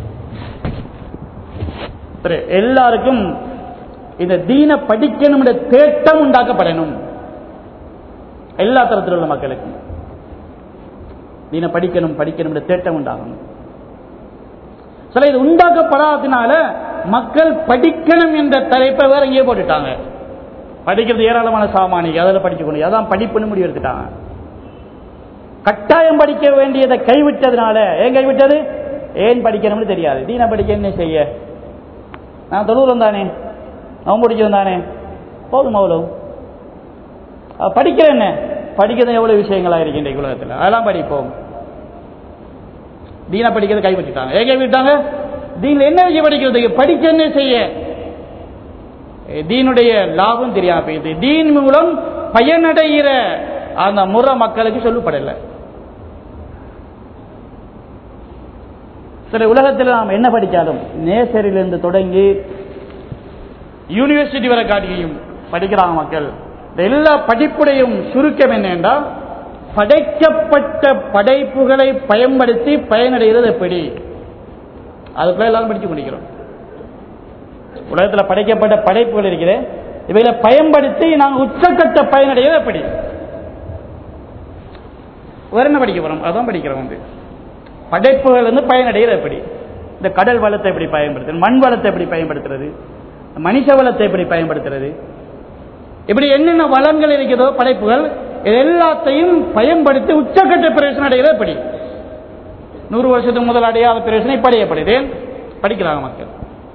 S1: சரி எல்லாருக்கும் இந்த தீன படிக்கணும் என்ற தேட்டம் உண்டாக்கப்படணும் எல்லா தரத்தில் உள்ள மக்களுக்கும் தீன படிக்கணும் படிக்கணும் என்ற தேட்டம் உண்டாகணும் சில இது உண்டாக்கப்படாததுனால மக்கள் படிக்கணும் என்ற தலைப்பை வேற எங்கேயே போட்டுட்டாங்க படிக்கிறது ஏராளமான சாமானிக்கு அதில் படிச்சுக்கணும் அதான் படிப்புன்னு முடிவு எடுத்துட்டாங்க கட்டாயம் படிக்க வேண்டியதை கைவிட்டதுனால ஏன் கைவிட்டது ஏன் படிக்கணும்னு தெரியாது தீன படிக்க என்ன செய்ய நான் தொழுவம் தானே அவன் முடிச்சவன் தானே போதும் அவ்வளவு படிக்கிற என்ன படிக்கிறது எவ்வளவு விஷயங்களா இருக்கின்ற உலகத்தில் அதெல்லாம் படிப்போம் தீன படிக்கிறது கைவிட்டுட்டாங்க ஏன் கைவிட்டாங்க தீன்ல என்ன விஷயம் படிக்கிறதுக்கு படிக்க என்ன செய்ய தீனுடைய லாபம் தெரியாம போயிடுது தீன் மூலம் பயனடைகிற அந்த முறை மக்களுக்கு சொல்லப்படலை சில உலகத்தில் நாம் என்ன படித்தாலும் நேசரிலிருந்து தொடங்கி யூனிவர்சிட்டி வரை காட்டியும் படிக்கிறாங்க மக்கள் இந்த எல்லா படிப்புடையும் சுருக்கம் என்னென்றா படைக்கப்பட்ட படைப்புகளை பயன்படுத்தி பயனடைகிறது எப்படி அதுக்குள்ள எல்லாரும் படிச்சு முடிக்கிறோம் உலகத்தில் படைக்கப்பட்ட படைப்புகள் இருக்குது இவைகளை பயன்படுத்தி நாங்கள் உச்சக்கட்ட பயனடைகிறது எப்படி வேற என்ன படிக்க போறோம் அதான் படிக்கிறோம் வந்து படைப்புகள் வந்து பயனடைகிறது எப்படி இந்த கடல் வளத்தை எப்படி பயன்படுத்துறது மண் வளத்தை எப்படி பயன்படுத்துறது மனுஷ வளத்தை எப்படி பயன்படுத்துறது இப்படி என்னென்ன வளங்கள் இருக்கிறதோ படைப்புகள் இது எல்லாத்தையும் பயன்படுத்தி உச்சக்கட்ட பிரயோசனம் அடைகிறது எப்படி நூறு வருஷத்துக்கு முதல் அடையாத பிரயோசனம் இப்ப அடையப்படுது படிக்கிறாங்க மக்கள்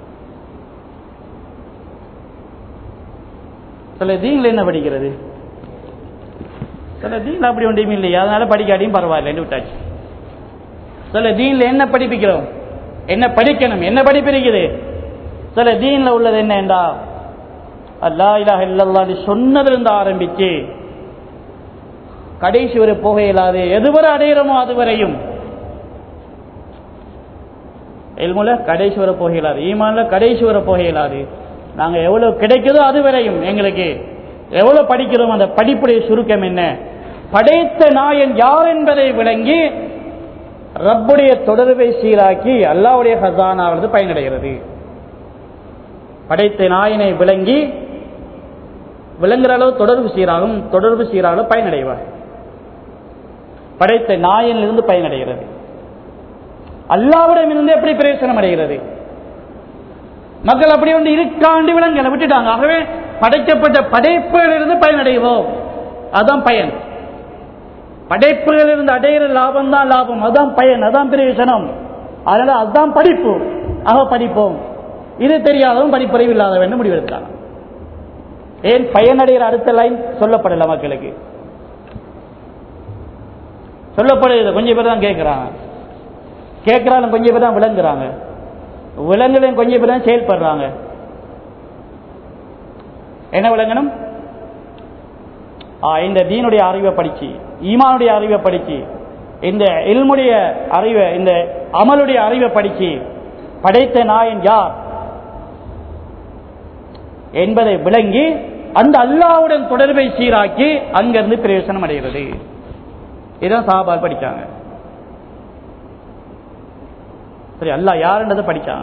S1: சில தீன்ல என்ன படிக்கிறது சில தீன்ல அப்படி ஒன்றும் இல்லையா அதனால படிக்காட்டியும் பரவாயில்லைன்னு விட்டாச்சு சில தீன்ல என்ன படிப்பிக்கிறோம் என்ன படிக்கணும் என்ன படிப்பு இருக்குது சில தீன்ல உள்ளது என்ன என்றா அல்லா இலாஹ இல்லல்லான்னு சொன்னதிலிருந்து ஆரம்பிச்சு கடைசி வரை போக இயலாது எதுவரை அடையிறோமோ அதுவரையும் எல்முல கடைசி வரை போக இயலாது ஈமான்ல கடைசி வரை போக இயலாது நாங்க எவ்வளவு கிடைக்குதோ அது வரையும் எங்களுக்கு எவ்வளவு படிக்கிறோம் அந்த படிப்புடைய சுருக்கம் என்ன படைத்த நாயன் யார் என்பதை விளங்கி ரப்புடைய தொடர்பை சீராக்கி அல்லாவுடைய ஹசானாவது பயனடைகிறது படைத்த நாயனை விளங்கி விளங்குற அளவு தொடர்பு சீராகும் தொடர்பு சீராக பயனடைவார் படைத்த நாயனிலிருந்து பயனடைகிறது அல்லாவிடமிருந்து எப்படி பிரயோசனம் அடைகிறது மக்கள் அப்படி வந்து இருக்காண்டு விலங்கலை விட்டுட்டாங்க ஆகவே படைக்கப்பட்ட படைப்புகளிலிருந்து பயனடைவோம் அதான் பயன் படைப்புகளிலிருந்து அடைகிற லாபம் தான் லாபம் அதான் பயன் அதான் பிரயோசனம் அதனால அதுதான் படிப்பு ஆக படிப்போம் இது தெரியாதவன் படிப்பறிவு இல்லாதவன் முடிவெடுக்கிறான் ஏன் பயனடைகிற அடுத்த லைன் சொல்லப்படல மக்களுக்கு சொல்லப்படுகிறது கொஞ்சம் பேர் தான் கேட்கிறாங்க கேட்கிறாலும் கொஞ்சம் பேர் தான் விளங்குறாங்க விலங்குலையும் கொஞ்சம் பேர் தான் செயல்படுறாங்க என்ன விளங்கணும் இந்த தீனுடைய அறிவை படிச்சு ஈமானுடைய அறிவை படிச்சு இந்த இல்முடைய அறிவை இந்த அமலுடைய அறிவை படிச்சு படைத்த நாயன் யார் என்பதை விளங்கி அந்த அல்லாவுடன் தொடர்பை சீராக்கி அங்கிருந்து பிரயோசனம் அடைகிறது இதுதான் சாபால் படிச்சாங்க சரி அல்லா யாருன்றதை படிச்சாங்க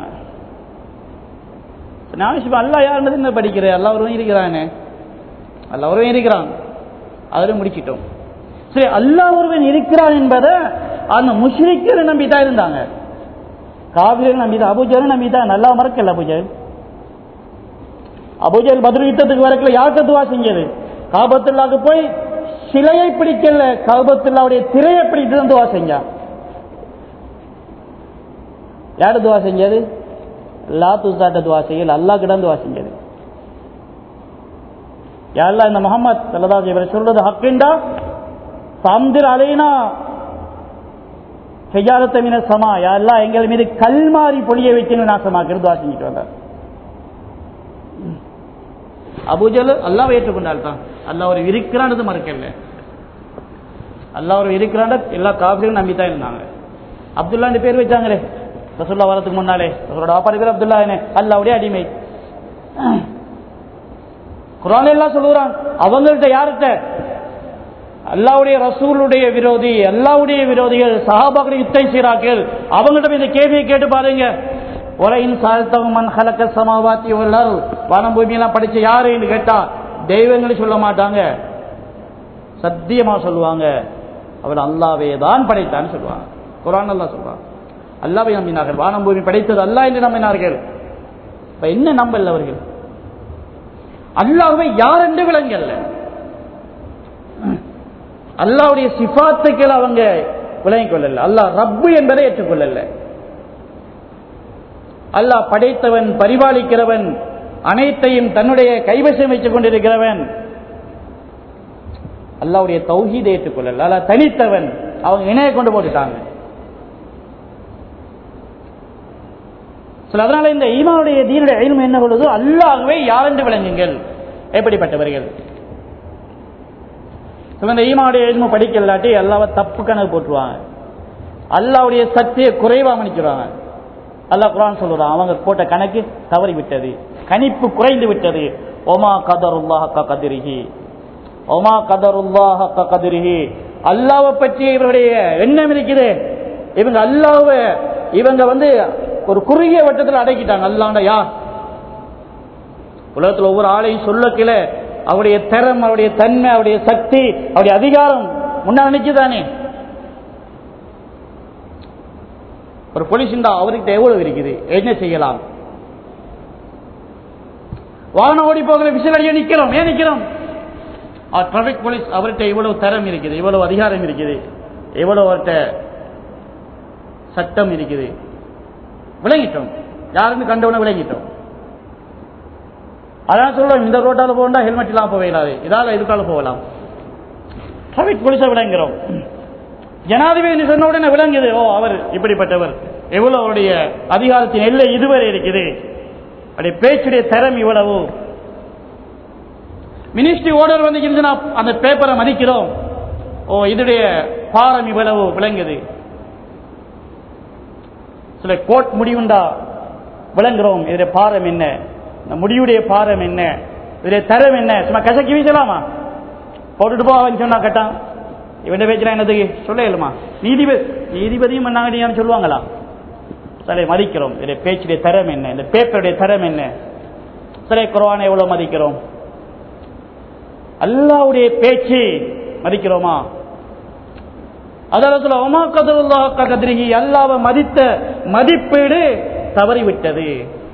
S1: நான் அல்லா யாருன்றது என்ன படிக்கிறேன் அல்லா ஒருவன் இருக்கிறானே அல்லா ஒருவன் இருக்கிறான் அதில் முடிச்சிட்டோம் சரி அல்லா ஒருவன் இருக்கிறான் என்பதை அந்த முஷ்ரிக்கரை நம்பி தான் இருந்தாங்க காவிரி நம்பி தான் அபுஜரை நம்பி தான் நல்லா மறக்கல அபுஜர் அபுஜல் பதில் யுத்தத்துக்கு வரக்கல யாருக்கு துவா செஞ்சது காபத்துல்லாக்கு போய் சிலையை பிடிக்கல காபத்துல்லாவுடைய திரையை பிடித்து தான் துவா செஞ்சான் யாரு துவா செஞ்சது லா துசாட்ட துவா செய்யல அல்லா கிட்ட துவா செஞ்சது யாரெல்லாம் இந்த முகமது சல்லதா இவர் சொல்றது ஹக்கிண்டா சாந்திர் அலைனா ஹெஜாரத்தை மீன சமா யாரெல்லாம் எங்கள் மீது கல்மாரி பொழிய வைக்கணும் நாசமாக்கிறது துவா செஞ்சுட்டு வந்தார் அபுஜல் அல்லாவை ஏற்றுக்கொண்டால் தான் அல்லா ஒரு இருக்கிறான்றது மறுக்கல அல்லா ஒரு இருக்கிறான் எல்லா காபிலும் நம்பி தான் இருந்தாங்க அப்துல்லான்னு பேர் வச்சாங்களே ரசுல்லா வரதுக்கு முன்னாலே ரசூலோட வாப்பாடி பேர் அப்துல்லா என்ன அல்லாவுடைய அடிமை குரான் எல்லாம் சொல்லுறான் அவங்கள்ட்ட யார்கிட்ட அல்லாவுடைய ரசூலுடைய விரோதி அல்லாவுடைய விரோதிகள் சஹாபாக்கள் யுத்தம் சீராக்கள் அவங்கள்ட்ட இந்த கேள்வியை கேட்டு பாருங்க உலகின் சாழ்த்தவன் மண் கலக்க சமாவாத்தி உள்ளார் வானம் பூமியெல்லாம் படிச்ச யாருன்னு கேட்டா தெய்வங்கள் சொல்ல மாட்டாங்க சத்தியமா சொல்லுவாங்க அவள் அல்லாவே தான் படைத்தான்னு சொல்லுவாங்க குரான் அல்லா சொல்றான் அல்லாவை நம்பினார்கள் வானம் பூமி படைத்தது அல்லா என்று நம்பினார்கள் இப்ப என்ன நம்பல் அவர்கள் அல்லாஹ்வை யார் என்று விளங்கல்ல அல்லாவுடைய சிபாத்துக்கள் அவங்க விளங்கிக் கொள்ளல அல்லாஹ் ரப்பு என்பதை ஏற்றுக்கொள்ளல அல்லாஹ் படைத்தவன் பரிபாலிக்கிறவன் அனைத்தையும் தன்னுடைய கைவசம் வைத்துக் கொண்டிருக்கிறவன் அல்லாவுடைய தௌஹீதை ஏற்றுக்கொள்ளல அல்லாஹ் தனித்தவன் அவங்க இணைய கொண்டு போட்டுட்டாங்க சில அதனால இந்த ஈமானுடைய தீனுடைய அயல்மை என்ன கொள்ளுதோ அல்லாகவே யாரென்று விளங்குங்கள் எப்படிப்பட்டவர்கள் இந்த ஈமாவுடைய எழும படிக்கலாட்டி அல்லாவை தப்பு கணக்கு போட்டுருவாங்க அல்லாவுடைய சக்தியை குறைவா மன்னிச்சிருவாங்க அல்லாஹ் குரான் சொல்லுறான் அவங்க போட்ட கணக்கு தவறி விட்டது கணிப்பு குறைந்து விட்டது ஓமா கதருல்லாஹ் கதிரிகி ஒமா கதருல்லாஹ கதிரிஹி அல்லாவை பற்றி இவருடைய எண்ணம் இருக்குது இவங்க அல்லாவை இவங்க வந்து ஒரு குறுகிய வட்டத்தில் அடக்கிட்டாங்க அல்லாண்ட யார் உலகத்தில் ஒவ்வொரு ஆளையும் சொல்லக்கில அவருடைய திறம் அவருடைய தன்மை அவருடைய சக்தி அவருடைய அதிகாரம் முன்னா நினைச்சுதானே ஒரு போலீஸ் இருந்தா அவர்கிட்ட எவ்வளவு இருக்குது என்ன செய்யலாம் வாகனம் ஓடி போகிற விசில் அடிய நிக்கிறோம் ஏன் நிக்கிறோம் டிராபிக் போலீஸ் அவர்கிட்ட இவ்வளவு தரம் இருக்குது இவ்வளவு அதிகாரம் இருக்குது எவ்வளவு அவர்கிட்ட சட்டம் இருக்குது விளங்கிட்டோம் யாருன்னு கண்டவன விளங்கிட்டோம் அதான் சொல்றோம் இந்த ரோட்டால போகண்டா ஹெல்மெட் இல்லாம போகலாது இதால இதுக்கால போகலாம் டிராபிக் போலீஸை விளங்குறோம் ஜனாதிபதி சொன்ன உடனே விளங்குது ஓ அவர் இப்படிப்பட்டவர் எவ்வளவு அவருடைய அதிகாரத்தின் எல்லை இதுவரை இருக்குது அவருடைய பேச்சுடைய தரம் இவ்வளவு மினிஸ்ட்ரி ஓர்டர் வந்து அந்த பேப்பரை மதிக்கிறோம் ஓ இதுடைய பாரம் இவ்வளவு விளங்குது சில கோர்ட் முடிவுண்டா விளங்குறோம் இதுடைய பாரம் என்ன இந்த முடிவுடைய பாரம் என்ன இதுடைய தரம் என்ன சும்மா கசக்கி வீசலாமா போட்டுட்டு போவான்னு சொன்னா கட்டான் இவன் பேச்சுனா என்னதுக்கு சொல்ல இயலுமா நீதிபதி நீதிபதியும் மன்னாங்கடியான்னு சொல்லுவாங்களா சிலை மதிக்கிறோம் இதோடைய பேச்சுடைய தரம் என்ன இந்த பேப்பருடைய தரம் என்ன சிலை குரானை எவ்வளவு மதிக்கிறோம் அல்லாவுடைய பேச்சு மதிக்கிறோமா அதாவது ஒமா கதருல்லா கதிரிகி அல்லாவை மதித்த மதிப்பீடு தவறிவிட்டது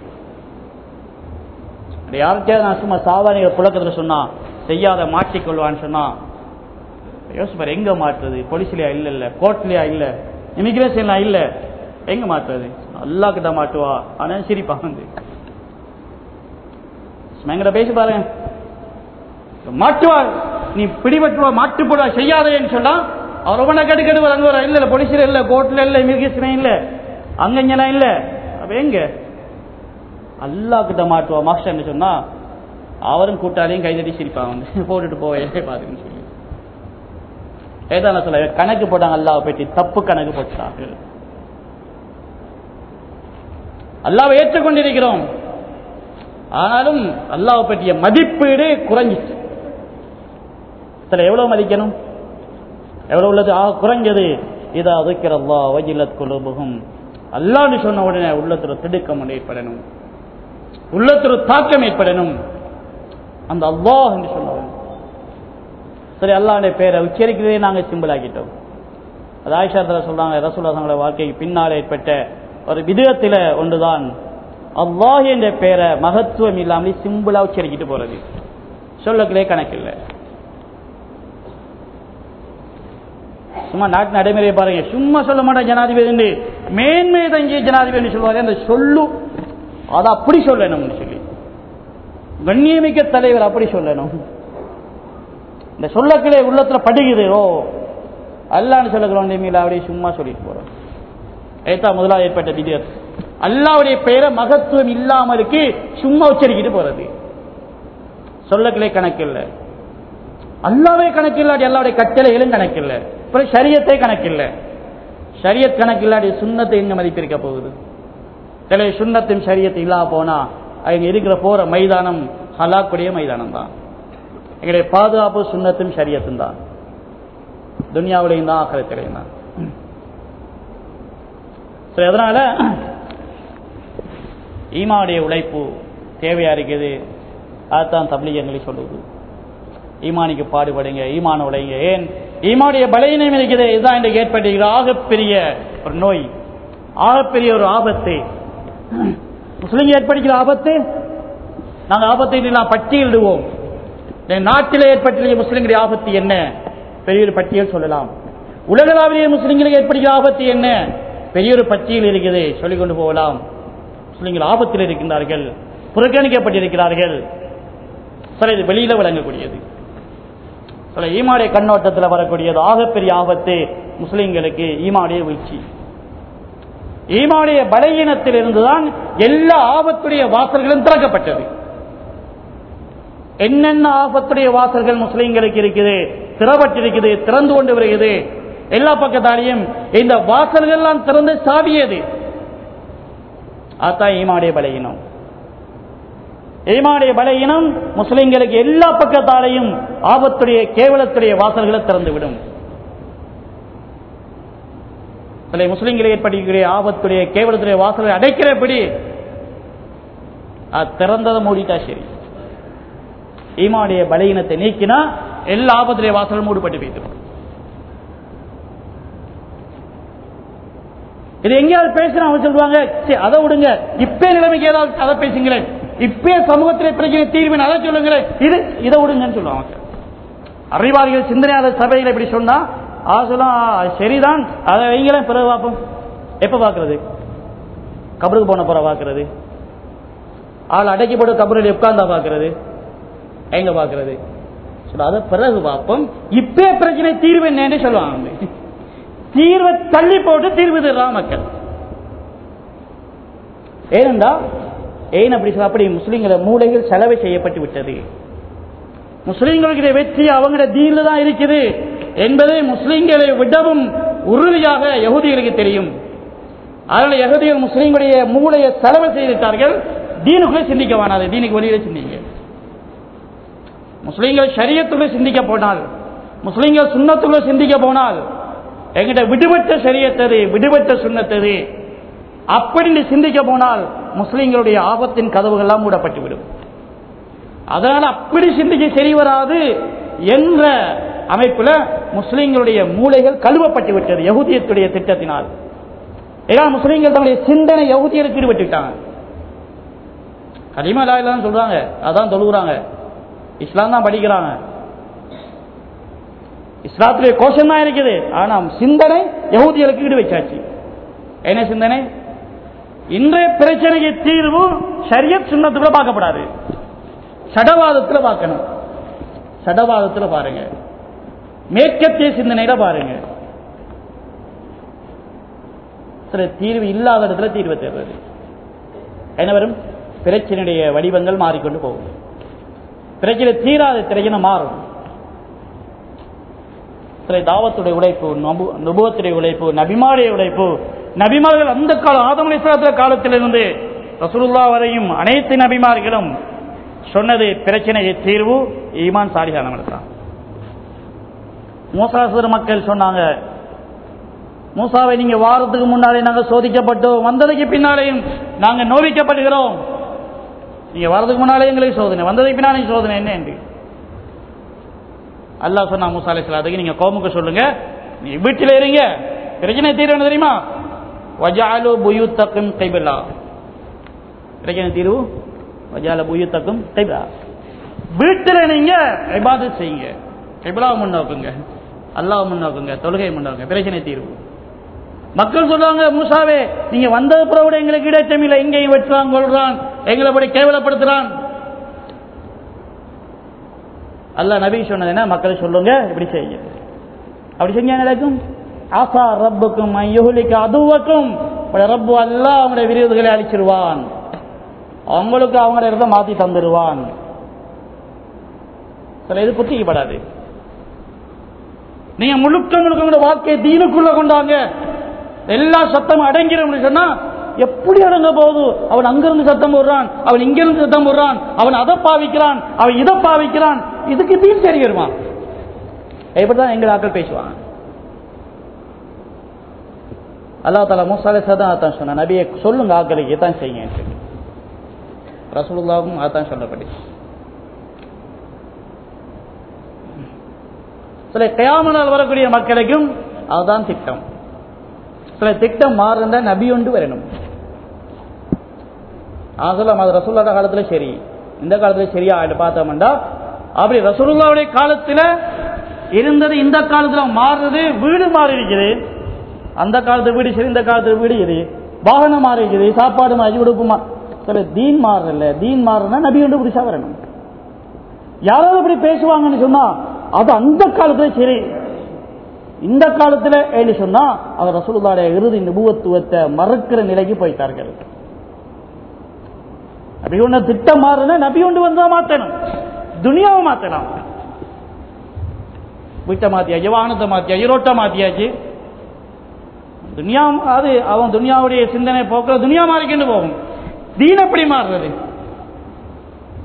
S1: யார்கிட்டயாவது நான் சும்மா சாதாரண புழக்கத்தில் சொன்னா செய்யாத மாற்றிக்கொள்வான்னு சொன்னா யோசிப்பார் எங்க மாற்றுறது போலீஸ்லயா இல்ல இல்ல கோர்ட்லயா இல்ல இமிகிரேஷன்ல இல்ல எங்க மாற்றுறது அல்லா கிட்ட மாட்டுவா ஆனா சிரிப்பா வந்து எங்கட பேசி பாருங்க மாட்டுவா நீ பிடிபட்டுவா மாட்டு போடா செய்யாதேன்னு சொன்னா அவர் ரொம்ப கெடு கெடுவார் அங்க வர இல்ல இல்ல போலீஸ்ல இல்ல கோர்ட்ல இல்ல இமிகிரேஷன் இல்ல அங்க இங்கெல்லாம் இல்ல அப்ப எங்க அல்லா கிட்ட மாட்டுவா மாஸ்டர் சொன்னா அவரும் கூட்டாளியும் கைதட்டி சிரிப்பாங்க வந்து போட்டுட்டு போவே பாத்துன்னு சொல்லி ஏதான சொல்ல கணக்கு போட்டாங்க அல்லாவை பற்றி தப்பு கணக்கு போட்டாங்க அல்லாவை ஏற்றுக்கொண்டிருக்கிறோம் ஆனாலும் அல்லாவை பற்றிய மதிப்பீடு குறைஞ்சிச்சு சில எவ்வளவு மதிக்கணும் எவ்வளவு உள்ளது ஆ குறைஞ்சது இதா அதுக்கிற அல்லா வஜிலத் குழுபுகும் அல்லான்னு சொன்ன உடனே உள்ளத்துல திடுக்கம் ஏற்படணும் உள்ளத்துல தாக்கம் ஏற்படணும் அந்த அல்லாஹ் என்று சொன்னவன் சரி அல்லாவுடைய பேரை உச்சரிக்கிறதே நாங்கள் சிம்பிள் ஆக்கிட்டோம் அது ஆயிஷாத்தில் சொல்றாங்க ரசூல்லா தங்களோட வாழ்க்கைக்கு பின்னால் ஏற்பட்ட ஒரு விதத்தில் ஒன்றுதான் அல்லாஹ் என்ற பேரை மகத்துவம் இல்லாமல் சிம்பிளா உச்சரிக்கிட்டு போறது சொல்லக்கிலே கணக்கில்லை சும்மா நாட்டு நடைமுறையை பாருங்க சும்மா சொல்ல மாட்டேன் ஜனாதிபதி மேன்மை தங்கிய ஜனாதிபதி சொல்லுவாரு அந்த சொல்லு அதை அப்படி சொல்லணும்னு சொல்லி கண்ணியமிக்க தலைவர் அப்படி சொல்லணும் இந்த சொல்லக்கிலே உள்ளத்துல படுகுது ஓ அல்லான்னு சொல்லக்கிறோம் மீல அப்படியே சும்மா சொல்லிட்டு போறோம் ஏத்தா முதலாக ஏற்பட்ட விதியத் அல்லாவுடைய பெயரை மகத்துவம் இல்லாமலுக்கு சும்மா உச்சரிக்கிட்டு போறது சொல்லக்கிலே கணக்கு இல்லை அல்லாவே கணக்கு இல்லாடி அல்லாவுடைய கட்டளைகளும் கணக்கு இல்லை அப்புறம் சரியத்தை கணக்கு இல்லை சரியத் கணக்கு இல்லாடி சுண்ணத்தை எங்க மதிப்பிருக்க போகுது சில சுண்ணத்தும் சரியத்தும் இல்லாம போனா அவங்க இருக்கிற போற மைதானம் ஹலாக்குடைய மைதானம் தான் எங்களுடைய பாதுகாப்பு சுண்ணத்தும் சரியத்தும் தான் துனியாவிலையும் தான் ஆக்கிரத்திலையும் தான் சரி அதனால ஈமாவுடைய உழைப்பு தேவையா இருக்குது அதுதான் தபிலிகங்களை சொல்லுது ஈமானிக்கு பாடுபடுங்க ஈமான உழைங்க ஏன் ஈமாவுடைய பலையினம் இருக்குது இதுதான் இன்றைக்கு ஏற்பட்டிருக்கிற ஆகப்பெரிய ஒரு நோய் ஆகப்பெரிய ஒரு ஆபத்து முஸ்லிம் ஏற்படுகிற ஆபத்து நாங்கள் ஆபத்தை எல்லாம் பட்டியலிடுவோம் நாட்டில் ஏற்பட்டிருக்கிற முஸ்லிம்களுடைய ஆபத்து என்ன பெரிய ஒரு பட்டியல் சொல்லலாம் உலகளாவிலேயே முஸ்லிம்களுக்கு ஏற்படுகிற ஆபத்து என்ன பெரிய ஒரு பட்டியல் இருக்குது சொல்லிக் கொண்டு போகலாம் முஸ்லிம்கள் ஆபத்தில் இருக்கின்றார்கள் புறக்கணிக்கப்பட்டிருக்கிறார்கள் சில இது வெளியில விளங்கக்கூடியது சில ஈமாடைய கண்ணோட்டத்தில் வரக்கூடியது ஆகப்பெரிய ஆபத்து முஸ்லிம்களுக்கு ஈமாடைய வீழ்ச்சி ஈமாடைய பலகீனத்தில் இருந்துதான் எல்லா ஆபத்துடைய வாசல்களும் திறக்கப்பட்டது என்னென்ன ஆபத்துடைய வாசல்கள் முஸ்லிம்களுக்கு இருக்குது திறப்பட்டிருக்குது திறந்து கொண்டு வருகிறது எல்லா பக்கத்தாலையும் இந்த வாசல்கள் எல்லாம் திறந்து சாவியது அதான் ஈமாடைய பலகீனம் ஈமானுடைய பலகீனம் முஸ்லிம்களுக்கு எல்லா பக்கத்தாலையும் ஆபத்துடைய கேவலத்துடைய வாசல்களை திறந்துவிடும் சில முஸ்லிம்களை ஏற்படுத்தக்கூடிய ஆபத்துடைய கேவலத்துடைய வாசலை அடைக்கிறபடி அது திறந்ததை மூடிட்டா சரி ஈமானுடைய பலகீனத்தை நீக்கினா எல்லா ஆபத்துடைய வாசலும் மூடப்பட்டு போயிடும் இது எங்கேயாவது பேசுனா அவங்க சொல்லுவாங்க சரி அதை விடுங்க இப்பே நிலைமைக்கு ஏதாவது அதை பேசுங்களேன் இப்பே சமூகத்தில் பிரச்சனை தீர்வின் அதை சொல்லுங்களேன் இது இதை விடுங்கன்னு சொல்லுவாங்க அறிவாளிகள் சிந்தனையாளர் சபையில் இப்படி சொன்னா ஆசலாம் சரிதான் அதை வைங்களேன் பிறகு பார்ப்போம் எப்ப பார்க்கறது கபருக்கு போன பிறகு பார்க்கறது ஆள் அடக்கி போட்டு கபரில் உட்கார்ந்தா பார்க்கறது எங்க பார்க்கறது சொல்ல அதை பிறகு பார்ப்போம் இப்பே பிரச்சனை தீர்வு என்னன்னு சொல்லுவாங்க தீர்வை தள்ளி போட்டு தீர்வு தர்றா மக்கள் ஏனென்றா ஏன் அப்படி சொல்ல அப்படி முஸ்லிம்கள மூளைகள் செலவு செய்யப்பட்டு விட்டது முஸ்லிம்களுடைய வெற்றி அவங்களோட தீன்ல தான் இருக்குது என்பதை முஸ்லிம்களை விடவும் உறுதியாக யகுதிகளுக்கு தெரியும் அதனால யகுதிகள் முஸ்லிம்களுடைய மூளையை செலவு செய்துவிட்டார்கள் தீனுக்குள்ளே சிந்திக்க வேணாது தீனுக்கு வெளியில சிந்திங்க முஸ்லிம்கள் சரியத்துக்குள்ளே சிந்திக்க போனால் முஸ்லிம்கள் சுண்ணத்துக்குள்ளே சிந்திக்க போனால் எங்கிட்ட விடுபட்ட சரியத்தது விடுபட்ட சுண்ணத்தது அப்படின்னு சிந்திக்க போனால் முஸ்லிம்களுடைய ஆபத்தின் கதவுகள் எல்லாம் மூடப்பட்டுவிடும் அதனால அப்படி சிந்திக்க சரி வராது என்ற அமைப்புல முஸ்லிம்களுடைய மூளைகள் கழுவப்பட்டு விட்டது யகுதியத்துடைய திட்டத்தினால் ஏன்னா முஸ்லிம்கள் தங்களுடைய சிந்தனை யகுதியருக்கு ஈடுபட்டுட்டாங்க கலிமா லாயிலாம் சொல்றாங்க அதான் தொழுகிறாங்க இஸ்லாம் தான் படிக்கிறாங்க இஸ்லாத்துடைய கோஷம் தான் இருக்குது ஆனா சிந்தனை யகுதிகளுக்கு ஈடு வச்சாச்சு என்ன சிந்தனை இன்றைய பிரச்சனைக்கு தீர்வு சரியத் சுண்ணத்துக்குள்ள பார்க்கப்படாது சடவாதத்துல பார்க்கணும் சடவாதத்துல பாருங்க மேற்கத்திய சிந்தனையில பாருங்க சில தீர்வு இல்லாத இடத்துல தீர்வை தேர்வது என்ன வரும் பிரச்சனையுடைய வடிவங்கள் மாறிக்கொண்டு போகும் பிரச்சனை தீராத பிரச்சனை மாறும் சில தாவத்துடைய உழைப்பு நபு- நுபுவத்துடைய உழைப்பு நபிமாருடைய உழைப்பு நபிமார்கள் அந்த காலம் ஆதம் இஸ்லாத்திர காலத்திலிருந்து ரசூலுல்லா வரையும் அனைத்து நபிமார்களும் சொன்னது பிரச்சனையை தீர்வு ஈமான் சாலிகானம் தான் மூசாசுர மக்கள் சொன்னாங்க மூசாவை நீங்க வாரத்துக்கு முன்னாலே நாங்க சோதிக்கப்பட்டோம் வந்ததுக்கு பின்னாலேயும் நாங்க நோவிக்கப்படுகிறோம் நீங்க வரதுக்கு முன்னாலே எங்களுக்கு சோதனை வந்ததுக்கு பின்னாலே சோதனை என்ன என்று அல்லாஹ் சொன்னா மூசா அலைஹிஸ்ஸலாத்துக்கு நீங்க கோமுக்கு சொல்லுங்க நீ வீட்டில் இருங்க பிரச்சனை தீர்வு தெரியுமா வஜாலு புயூத்தக்கும் கைபில்லா பிரச்சனை தீர்வு வஜால புயூத்தக்கும் கைபிலா வீட்டில் நீங்க இபாதத் செய்யுங்க கைபிலாவை முன்னோக்குங்க அல்லாஹ் முன்னோக்குங்க தொழுகை முன்னோக்குங்க பிரச்சனை தீர்வு மக்கள் சொல்றாங்க மூசாவே நீங்க வந்த பிறகு எங்களுக்கு இடைச்சம் இல்லை இங்கேயும் வெட்டுறான் கொள்றான் எங்களை படி கேவலப்படுத்துறான் அல்லாஹ் நபி சொன்னது என்ன மக்கள் சொல்லுங்க இப்படி செய்யுங்க அப்படி செஞ்சா என்ன நடக்கும் ஆசா ரப்புக்கும் ஐயுலிக்கு அதுவக்கும் ரப்பு அல்லாஹ் அவங்களுடைய விருதுகளை அழிச்சிருவான் அவங்களுக்கு அவங்களோட இடத்த மாத்தி தந்துடுவான் சில இது குத்திக்கப்படாது நீங்க முழுக்க முழுக்க உங்களோட வாழ்க்கையை தீனுக்குள்ள கொண்டாங்க எல்லா சத்தமும் அடங்கிடும் சொன்னா எப்படி அடங்க போகுது அவன் அங்கிருந்து சத்தம் போடுறான் அவன் இங்கிருந்து சத்தம் போடுறான் அவன் அதை பாவிக்கிறான் அவன் இதை பாவிக்கிறான் இதுக்கு தீன் சரி வருமா இப்படிதான் எங்கள் ஆக்கள் பேசுவாங்க அல்லா தாலா மூசாலே சதான் அதான் சொன்ன நபியை சொல்லுங்க ஆக்களுக்கு இதான் செய்யுங்க ரசூலுல்லாவும் அதான் சொல்லப்படி சில கயாமனால் வரக்கூடிய மக்களுக்கும் அதுதான் திட்டம் சில திட்டம் மாறுந்த நபி ஒன்று வரணும் ஆசலம் அது ரசூல்லா காலத்துல சரி இந்த காலத்துல சரியா ஆயிட்டு பார்த்தோம்டா அப்படி ரசூலுல்லாவுடைய காலத்துல இருந்தது இந்த காலத்துல மாறுறது வீடு மாறி இருக்குது அந்த காலத்து வீடு சரி இந்த காலத்து வீடு இது வாகனம் மாறி இருக்குது சாப்பாடு மாறி உடுப்பு மா சில தீன் மாறல தீன் மாறுனா நபி ஒன்று புதுசா வரணும் யாராவது அப்படி பேசுவாங்கன்னு சொன்னா அது அந்த காலத்துல சரி இந்த காலத்துல ஏன்னு சொன்னா அவர் ரசூலுல்லாடைய இறுதி நிபுவத்துவத்தை மறுக்கிற நிலைக்கு போயிட்டார்கள் நபி ஒண்ணு திட்டம் மாறுனா நபி ஒன்று வந்தா மாத்தணும் துனியாவை மாத்தலாம் வீட்டை மாத்தியாச்சு வாகனத்தை மாத்தியாச்சு ரோட்டை மாத்தியாச்சு துனியா அது அவன் துனியாவுடைய சிந்தனை போக்குற துனியா மாறிக்கிட்டு போகும் தீன் எப்படி மாறுறது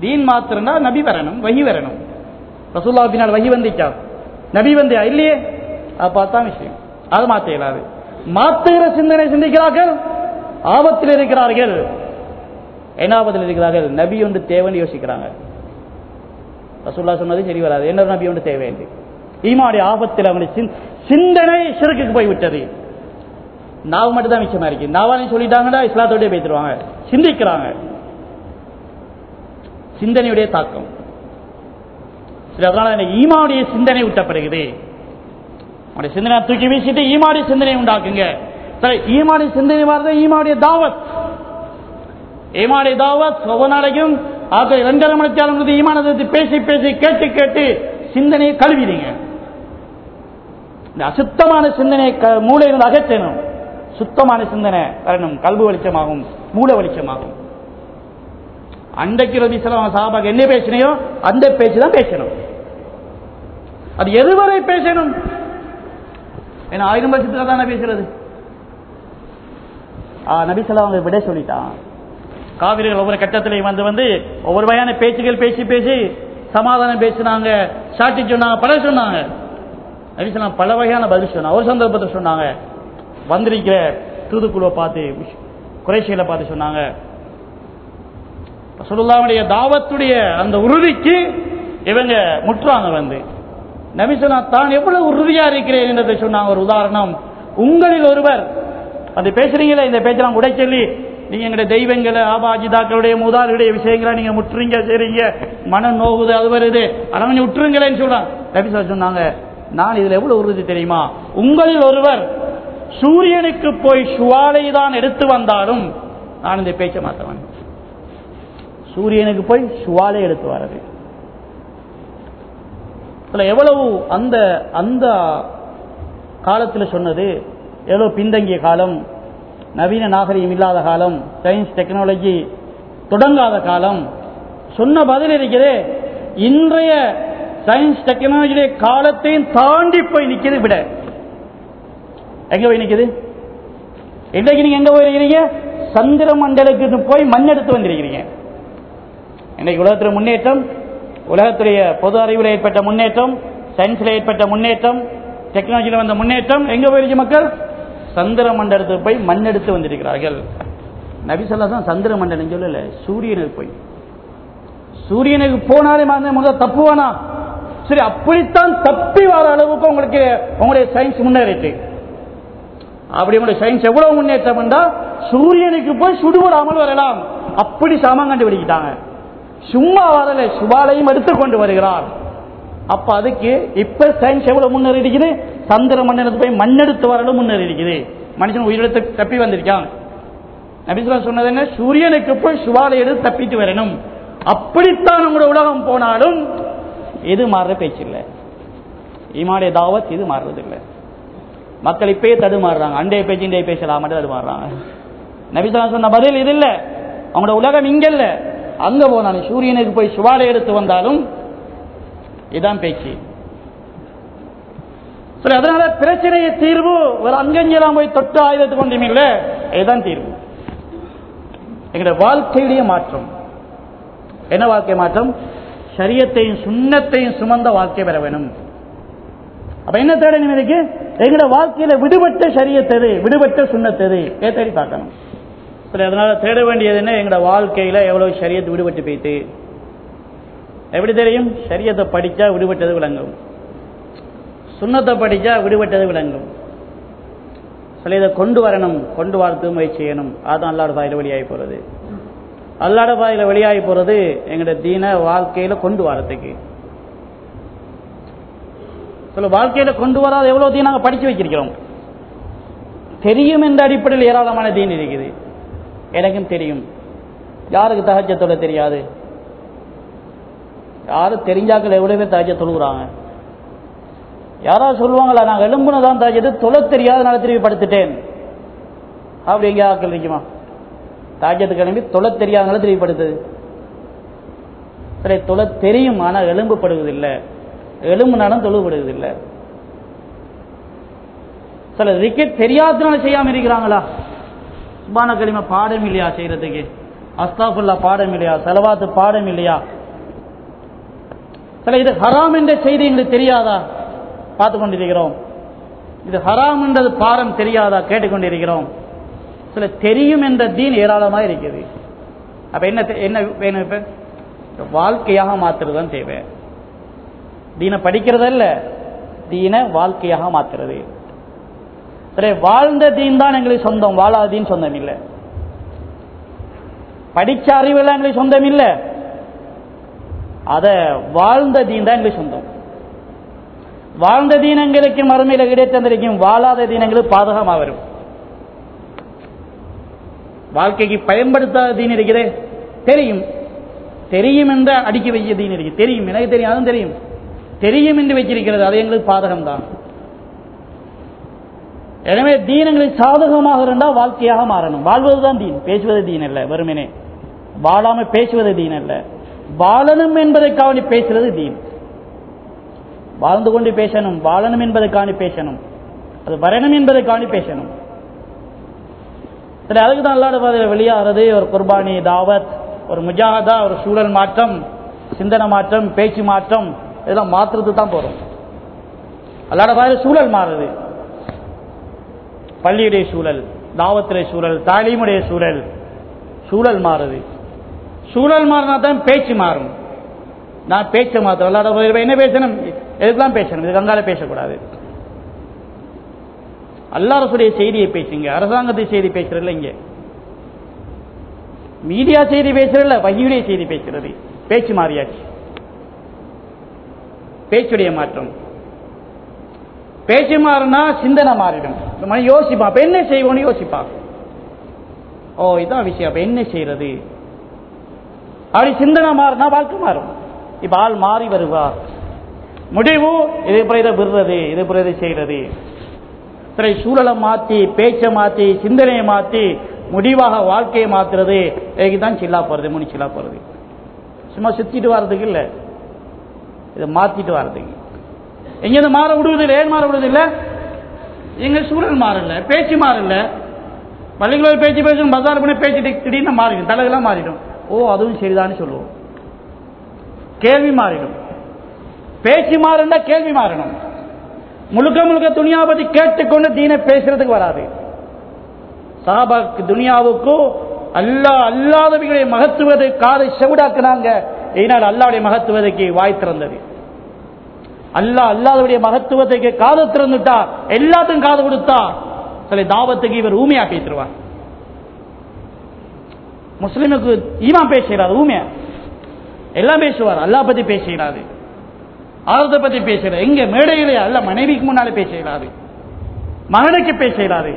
S1: தீன் மாத்திரம்னா நபி வரணும் வகி வரணும் ரசூல்லா பின்னால் வகி வந்துச்சா நபி வந்தியா இல்லையே அது பார்த்தா விஷயம் அது மாற்ற இயலாது மாற்றுகிற சிந்தனை சிந்திக்கிறார்கள் ஆபத்தில் இருக்கிறார்கள் என்ன ஆபத்தில் இருக்கிறார்கள் நபி ஒன்று தேவைன்னு யோசிக்கிறாங்க ரசூல்லா சொன்னது சரி வராது என்ன நபி ஒன்று தேவை என்று ஈமாவுடைய ஆபத்தில் அவனுடைய சிந்- சிந்தனை சிறுக்கு போய்விட்டது நாவு மட்டும் தான் மிச்சமா இருக்கு நாவானே சொல்லிட்டாங்கன்னா இஸ்லாத்தோடய பேசிடுவாங்க சிந்திக்கிறாங்க சிந்தனையுடைய தாக்கம் சரி அதனால எனக்கு ஈமாவுடைய சிந்தனை ஊட்டப்படுகிறது உங்களுடைய சிந்தனை தூக்கி வீசிட்டு ஈமாவுடைய சிந்தனை உண்டாக்குங்க சரி ஈமாவுடைய சிந்தனை வரது ஈமாவுடைய தாவத் ஈமானுடைய தாவத் ஒவ்வொரு நாளைக்கும் ஆக இரண்டரை மணித்தாலும் ஈமானதை பேசி பேசி கேட்டு கேட்டு சிந்தனையை கழுவிடுங்க இந்த அசுத்தமான சிந்தனையை க- மூளையிலிருந்து அகற்றணும் சுத்தமான சிந்தனை வரணும் கல்வி வெளிச்சமாகும் மூளை வெளிச்சமாகும் அன்றைக்கு ரவி சாபாக என்ன பேசினையோ அந்த பேச்சு தான் பேசணும் அது எதுவரை பேசணும் ஏன்னா ஆயிரம் வருஷத்துக்கு தானே பேசுறது ஆ, நபி ஸல்லல்லாஹு அலைஹி விட சொல்லிட்டான் காவிரிகள் ஒவ்வொரு கட்டத்திலையும் வந்து வந்து ஒவ்வொரு வகையான பேச்சுகள் பேசி பேசி சமாதானம் பேசினாங்க சாட்டி சொன்னாங்க பல சொன்னாங்க நபி ஸல்லல்லாஹு பல வகையான பதில் சொன்னாங்க ஒரு சந்தர்ப்பத்தில் சொன்னாங்க வந்திருக்கிற தூதுக்குழுவை பார்த்து குறைசிகளை பார்த்து சொன்னாங்க ரசூலுல்லாவுடைய தாவத்துடைய அந்த உறுதிக்கு இவங்க முற்றாங்க வந்து நபி சொன்னா தான் எவ்வளவு உறுதியா இருக்கிறேன் என்றதை சொன்னாங்க ஒரு உதாரணம் உங்களில் ஒருவர் அந்த பேசுறீங்களே இந்த பேச்செல்லாம் உடை சொல்லி நீங்க எங்களுடைய தெய்வங்களை ஆபாஜிதாக்களுடைய மூதாருடைய விஷயங்களை நீங்க முற்றுறீங்க செய்றீங்க மனம் நோகுது அது வருது ஆனா கொஞ்சம் விட்டுருங்களேன்னு சொல்றான் நபி சொல்லா சொன்னாங்க நான் இதுல எவ்வளவு உறுதி தெரியுமா உங்களில் ஒருவர் சூரியனுக்கு போய் சுவாலை தான் எடுத்து வந்தாலும் நான் இந்த பேச்சை மாத்தவன் சூரியனுக்கு போய் சுவாலை எடுத்து வர்றது இதுல எவ்வளவு அந்த அந்த காலத்துல சொன்னது எவ்வளவு பின்தங்கிய காலம் நவீன நாகரிகம் இல்லாத காலம் சயின்ஸ் டெக்னாலஜி தொடங்காத காலம் சொன்ன பதில் இருக்கிறது இன்றைய சயின்ஸ் டெக்னாலஜி காலத்தையும் தாண்டி போய் நிக்குது விட எங்க போய் நிக்குது இன்றைக்கு நீங்க எங்க போயிருக்கிறீங்க சந்திர மண்டலத்துக்கு போய் மண் எடுத்து வந்திருக்கிறீங்க இன்னைக்கு உலகத்தில் முன்னேற்றம் உலகத்துடைய பொது அறிவில் ஏற்பட்ட முன்னேற்றம் சயின்ஸில் ஏற்பட்ட முன்னேற்றம் டெக்னாலஜியில் வந்த முன்னேற்றம் எங்க போயிருச்சு மக்கள் சந்திர மண்டலத்துக்கு போய் மண் எடுத்து வந்திருக்கிறார்கள் நபிசல்லா தான் சந்திர மண்டலம் சொல்லல சூரியனுக்கு போய் சூரியனுக்கு போனாலே மகனே முதல்ல தப்புவானா சரி அப்படித்தான் தப்பி வர அளவுக்கு உங்களுக்கு உங்களுடைய சயின்ஸ் முன்னேறிட்டு அப்படி உங்களுடைய சயின்ஸ் எவ்வளவு முன்னேற்றம் என்றா சூரியனுக்கு போய் சுடுபடாமல் வரலாம் அப்படி சாமான் கண்டுபிடிக்கிட்டாங்க சும்மா வரல சுபாலையும் எடுத்துக்கொண்டு வருகிறார் அப்ப அதுக்கு இப்ப சயின்ஸ் எவ்வளவு முன்னேறி இருக்குது சந்திர மண்டலத்துக்கு போய் மண்ணெடுத்து வரலும் முன்னேறி இருக்குது மனுஷன் உயிரிழத்து தப்பி வந்திருக்கான் நபிசுலாம் சொன்னது என்ன சூரியனுக்கு போய் சுவாலை எடுத்து தப்பிட்டு வரணும் அப்படித்தான் உங்களோட உலகம் போனாலும் இது மாறுற பேச்சு இல்லை ஈமாடைய தாவத் இது மாறுறது இல்லை மக்கள் இப்பயே தடுமாறுறாங்க அண்டைய பேச்சு இண்டைய பேசலாம் மட்டும் தடுமாறுறாங்க நபிசுலாம் சொன்ன பதில் இது இல்லை அவங்களோட உலகம் இங்க இல்ல அங்க போனாலும் சூரியனுக்கு போய் சுவாலை எடுத்து வந்தாலும் இதான் பேச்சு சரி அதனால பிரச்சனையை தீர்வு ஒரு அங்கஞ்செல்லாம் போய் தொட்டு ஆயுதத்து கொண்டும் இல்லை இதுதான் தீர்வு எங்களுடைய வாழ்க்கையுடைய மாற்றம் என்ன வாழ்க்கை மாற்றம் சரியத்தையும் சுண்ணத்தையும் சுமந்த வாழ்க்கை பெற வேணும் அப்ப என்ன தேடணும் இருக்கு எங்களோட வாழ்க்கையில விடுபட்ட சரியத்தது விடுபட்ட சுண்ணத்தது ஏ தேடி பார்க்கணும் சரி அதனால தேட வேண்டியது என்ன எங்களோட வாழ்க்கையில எவ்வளவு சரியத்து விடுபட்டு போயிட்டு எப்படி தெரியும் சரியத்தை படிச்சா விடுபட்டது விளங்கும் சுண்ணத்தை படிச்சா விடுபட்டது விளங்கும் சில இதை கொண்டு வரணும் கொண்டு வரத்து முயற்சி செய்யணும் அதுதான் அல்லாட பாயில வெளியாகி போறது அல்லாட பாயில வெளியாகி போறது எங்களோட தீன வாழ்க்கையில கொண்டு வரத்துக்கு சில வாழ்க்கையில கொண்டு வராத எவ்வளவு தீன் நாங்க படிச்சு வச்சிருக்கிறோம் தெரியும் என்ற அடிப்படையில் ஏராளமான தீன் இருக்குது எனக்கும் தெரியும் யாருக்கு தகஜத்தோட தெரியாது யாரு தெரிஞ்சாக்கள் எவ்வளவு பேர் தகஜ தொழுகிறாங்க யாராவது சொல்லுவாங்களா நான் எலும்புனதான் தகஜது தொலை தெரியாதனால திரும்பி படுத்துட்டேன் அப்படி எங்க ஆக்கள் இருக்குமா தாஜத்து கிளம்பி தொலை தெரியாதனால திரும்பி படுத்தது சரி தொலை தெரியும் ஆனா எலும்புப்படுவதில்லை எலும்புனாலும் தொழுபடுவதில்லை சில ரிக்கெட் தெரியாதனால செய்யாம இருக்கிறாங்களா சுபான களிம பாடம் இல்லையா செய்யறதுக்கு அஸ்தாஃபுல்லா பாடம் இல்லையா செலவாத்து பாடம் இல்லையா சில இது ஹராம் என்ற செய்தி எங்களுக்கு தெரியாதா பார்த்து கொண்டிருக்கிறோம் இது ஹராம் என்றது பாடம் தெரியாதா கேட்டுக்கொண்டிருக்கிறோம் சில தெரியும் என்ற தீன் ஏராளமாக இருக்குது அப்ப என்ன தெ- என்ன வேணும் இப்ப வாழ்க்கையாக மாத்துறது தான் தேவை தீனை படிக்கிறதல்ல தீனை வாழ்க்கையாக மாத்துறது சரி வாழ்ந்த தீன் தான் எங்களுக்கு சொந்தம் வாழாத தீன் சொந்தம் இல்லை படிச்ச அறிவெல்லாம் எங்களுக்கு சொந்தம் இல்லை அத வாழ்ந்த தீன் தான் எங்களுக்கு சொந்தம் வாழ்ந்த தீனங்களுக்கு மறுமையில கிடைத்தந்திருக்கும் வாழாத தீனங்களுக்கு பாதகமா வரும் வாழ்க்கைக்கு பயன்படுத்தாத தீன் இருக்கிறே தெரியும் தெரியும் என்ற அடிக்க வைக்க தீன் இருக்கு தெரியும் எனக்கு தெரியும் அதுவும் தெரியும் தெரியும் என்று வச்சிருக்கிறது அது எங்களுக்கு பாதகம் தான் எனவே தீன் எங்களுக்கு சாதகமாக இருந்தால் வாழ்க்கையாக மாறணும் வாழ்வதுதான் தீன் பேசுவது தீன் அல்ல வெறுமனே வாழாம பேசுவது தீன் அல்ல வாழணும் என்பதற்காக பேசுறது தீன் வாழ்ந்து கொண்டு பேசணும் வாழணும் என்பதற்காக பேசணும் அது வரணும் என்பதற்காக பேசணும் சரி அதுக்கு தான் அல்லாத பாதையில் வெளியாகிறது ஒரு குர்பானி தாவத் ஒரு முஜாஹதா ஒரு சூழல் மாற்றம் சிந்தனை மாற்றம் பேச்சு மாற்றம் இதெல்லாம் மாற்றுறதுக்கு தான் போறோம் அல்லாத பாதையில் சூழல் மாறுது பள்ளியுடைய சூழல் தாவத்துடைய சூழல் தாலீமுடைய சூழல் சூழல் மாறுது சூழல் மாறினா தான் பேச்சு மாறும் நான் பேச்ச மாத்திரம் அல்லாத பாதையில் என்ன பேசணும் எதுக்கெல்லாம் பேசணும் இது கங்கால பேசக்கூடாது அல்லாரசுடைய செய்தியை பேசுங்க அரசாங்கத்தை செய்தி பேசுறதில்ல இங்க மீடியா செய்தி பேசுறதில்ல வகியுடைய செய்தி பேசுறது பேச்சு மாறியாச்சு பேச்சுடைய மாற்றம் பேச்சு மாறினா சிந்தனை மாறிடும் இந்த மாதிரி யோசிப்பான் அப்ப என்ன செய்வோம்னு யோசிப்பான் ஓ இதான் விஷயம் அப்ப என்ன செய்யறது அப்படி சிந்தனை மாறினா வாழ்க்கை மாறும் இப்ப ஆள் மாறி வருவார் முடிவு இது பிறகு இதை விடுறது இது பிறகு இதை செய்யறது சரி சூழலை மாத்தி பேச்சை மாத்தி சிந்தனையை மாத்தி முடிவாக வாழ்க்கையை மாத்துறது இதுக்கு தான் சில்லா போறது முனி சில்லா போறது சும்மா சுத்திட்டு வர்றதுக்கு இல்ல இதை மாத்திட்டு வர்றதுக்கு எங்கேருந்து மாற விடுவதில்லை ஏன் மாற விடுவதில்லை எங்க சூழல் மாறல பேச்சு மாறல பள்ளிகளோட பேச்சு பேசும் பஜார் பண்ணி பேச்சு திடீர்~ திடீர்னு மாறிடும் தலைகளாம் மாறிடும் ஓ அதுவும் சரிதான்னு சொல்லுவோம் கேள்வி மாறிடும் பேச்சு மாறினா கேள்வி மாறணும் முழுக்க முழுக்க துனியா பத்தி கேட்டுக்கொண்டு தீனை பேசுறதுக்கு வராது சாபாக்கு துனியாவுக்கு அல்லா அல்லாதவைகளுடைய மகத்துவத்தை காதை செவிடாக்குனாங்க இதனால் அல்லாவுடைய மகத்துவதைக்கு வாய் திறந்தது அல்லா அல்லாதவுடைய மகத்துவத்தைக்கு காது திறந்துட்டா எல்லாத்துக்கும் காது கொடுத்தா சில தாவத்துக்கு இவர் ஊமையா பேசிடுவார் முஸ்லிமுக்கு ஈமா பேசுகிறார் ஊமையா எல்லாம் பேசுவார் அல்லா பத்தி பேசுகிறாரு ஆரத்தை பத்தி பேசுகிறார் எங்க மேடையிலே அல்ல மனைவிக்கு முன்னாலே பேசுகிறாரு மகனுக்கு பேசுகிறாரு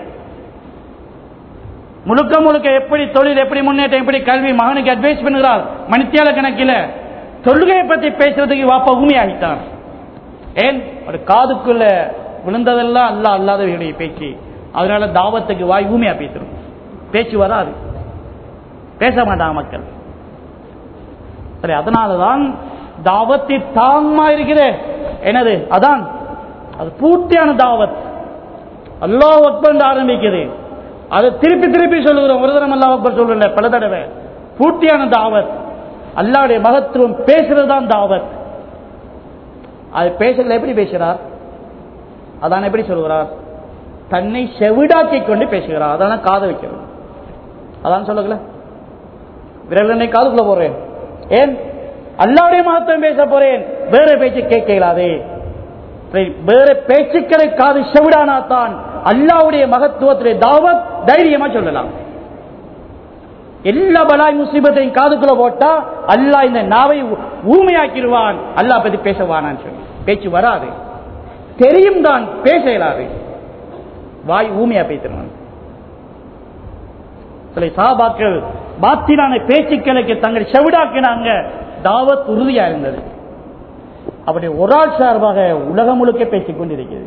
S1: முழுக்க முழுக்க எப்படி தொழில் எப்படி முன்னேற்றம் எப்படி கல்வி மகனுக்கு அட்வைஸ் பண்ணுகிறார் மணித்தியால கணக்கில் தொழுகையை பத்தி பேசுறதுக்கு வாப்பா ஊமையாகிட்டான் ஏன் ஒரு காதுக்குள்ள விழுந்ததெல்லாம் அல்ல அல்லாதவர்களுடைய பேச்சு அதனால தாவத்துக்கு வாய் ஊமையா பேசிடும் பேச்சு வராது பேச மாட்டாங்க மக்கள் சரி அதனாலதான் தாவத்தை தாங்கமா இருக்கிறே என்னது அதான் அது பூர்த்தியான தாவத் அல்லாஹ் அக்பர் ஆரம்பிக்குது அதை திருப்பி திருப்பி சொல்லுகிறோம் ஒரு தரம் அல்லாஹ் அக்பர் சொல்லல பல தடவை பூர்த்தியான தாவத் அல்லாவுடைய மகத்துவம் பேசுறது தான் தாவத் அது பேசல எப்படி பேசுகிறார் அதான் எப்படி சொல்கிறார் தன்னை செவிடாக்கி கொண்டு பேசுகிறார் அதான் காதை வைக்கிறது அதான் சொல்லுங்கள விரல் என்னை காதுக்குள்ள போறேன் ஏன் அல்லாவுடைய மகத்துவம் பேச போறேன் வேற பேச்சு கேட்க இயலாதே சரி, வேற பேச்சுக்களை காது செவிடானா தான் அல்லாவுடைய மகத்துவத்திலே தாவத் தைரியமா சொல்லலாம் எல்லா பலாய் முசீபத்தையும் காதுக்குள்ள போட்டா அல்லாஹ் இந்த நாவை ஊ- ஊமையாக்கிடுவான் அல்லாஹ் பத்தி பேசவானான்னு சொல்லி பேச்சு வராது தெரியும் தான் பேச இயலாது வாய் ஊமையா பேசிடுவான் சில சாபாக்கள் பாத்திரான பேச்சுக்களுக்கு தங்கள் செவிடாக்கினாங்க தாவத் உறுதியா இருந்தது அப்படி ஒரு ஆள் சார்பாக உலகம் முழுக்க பேசிக் கொண்டிருக்கிறது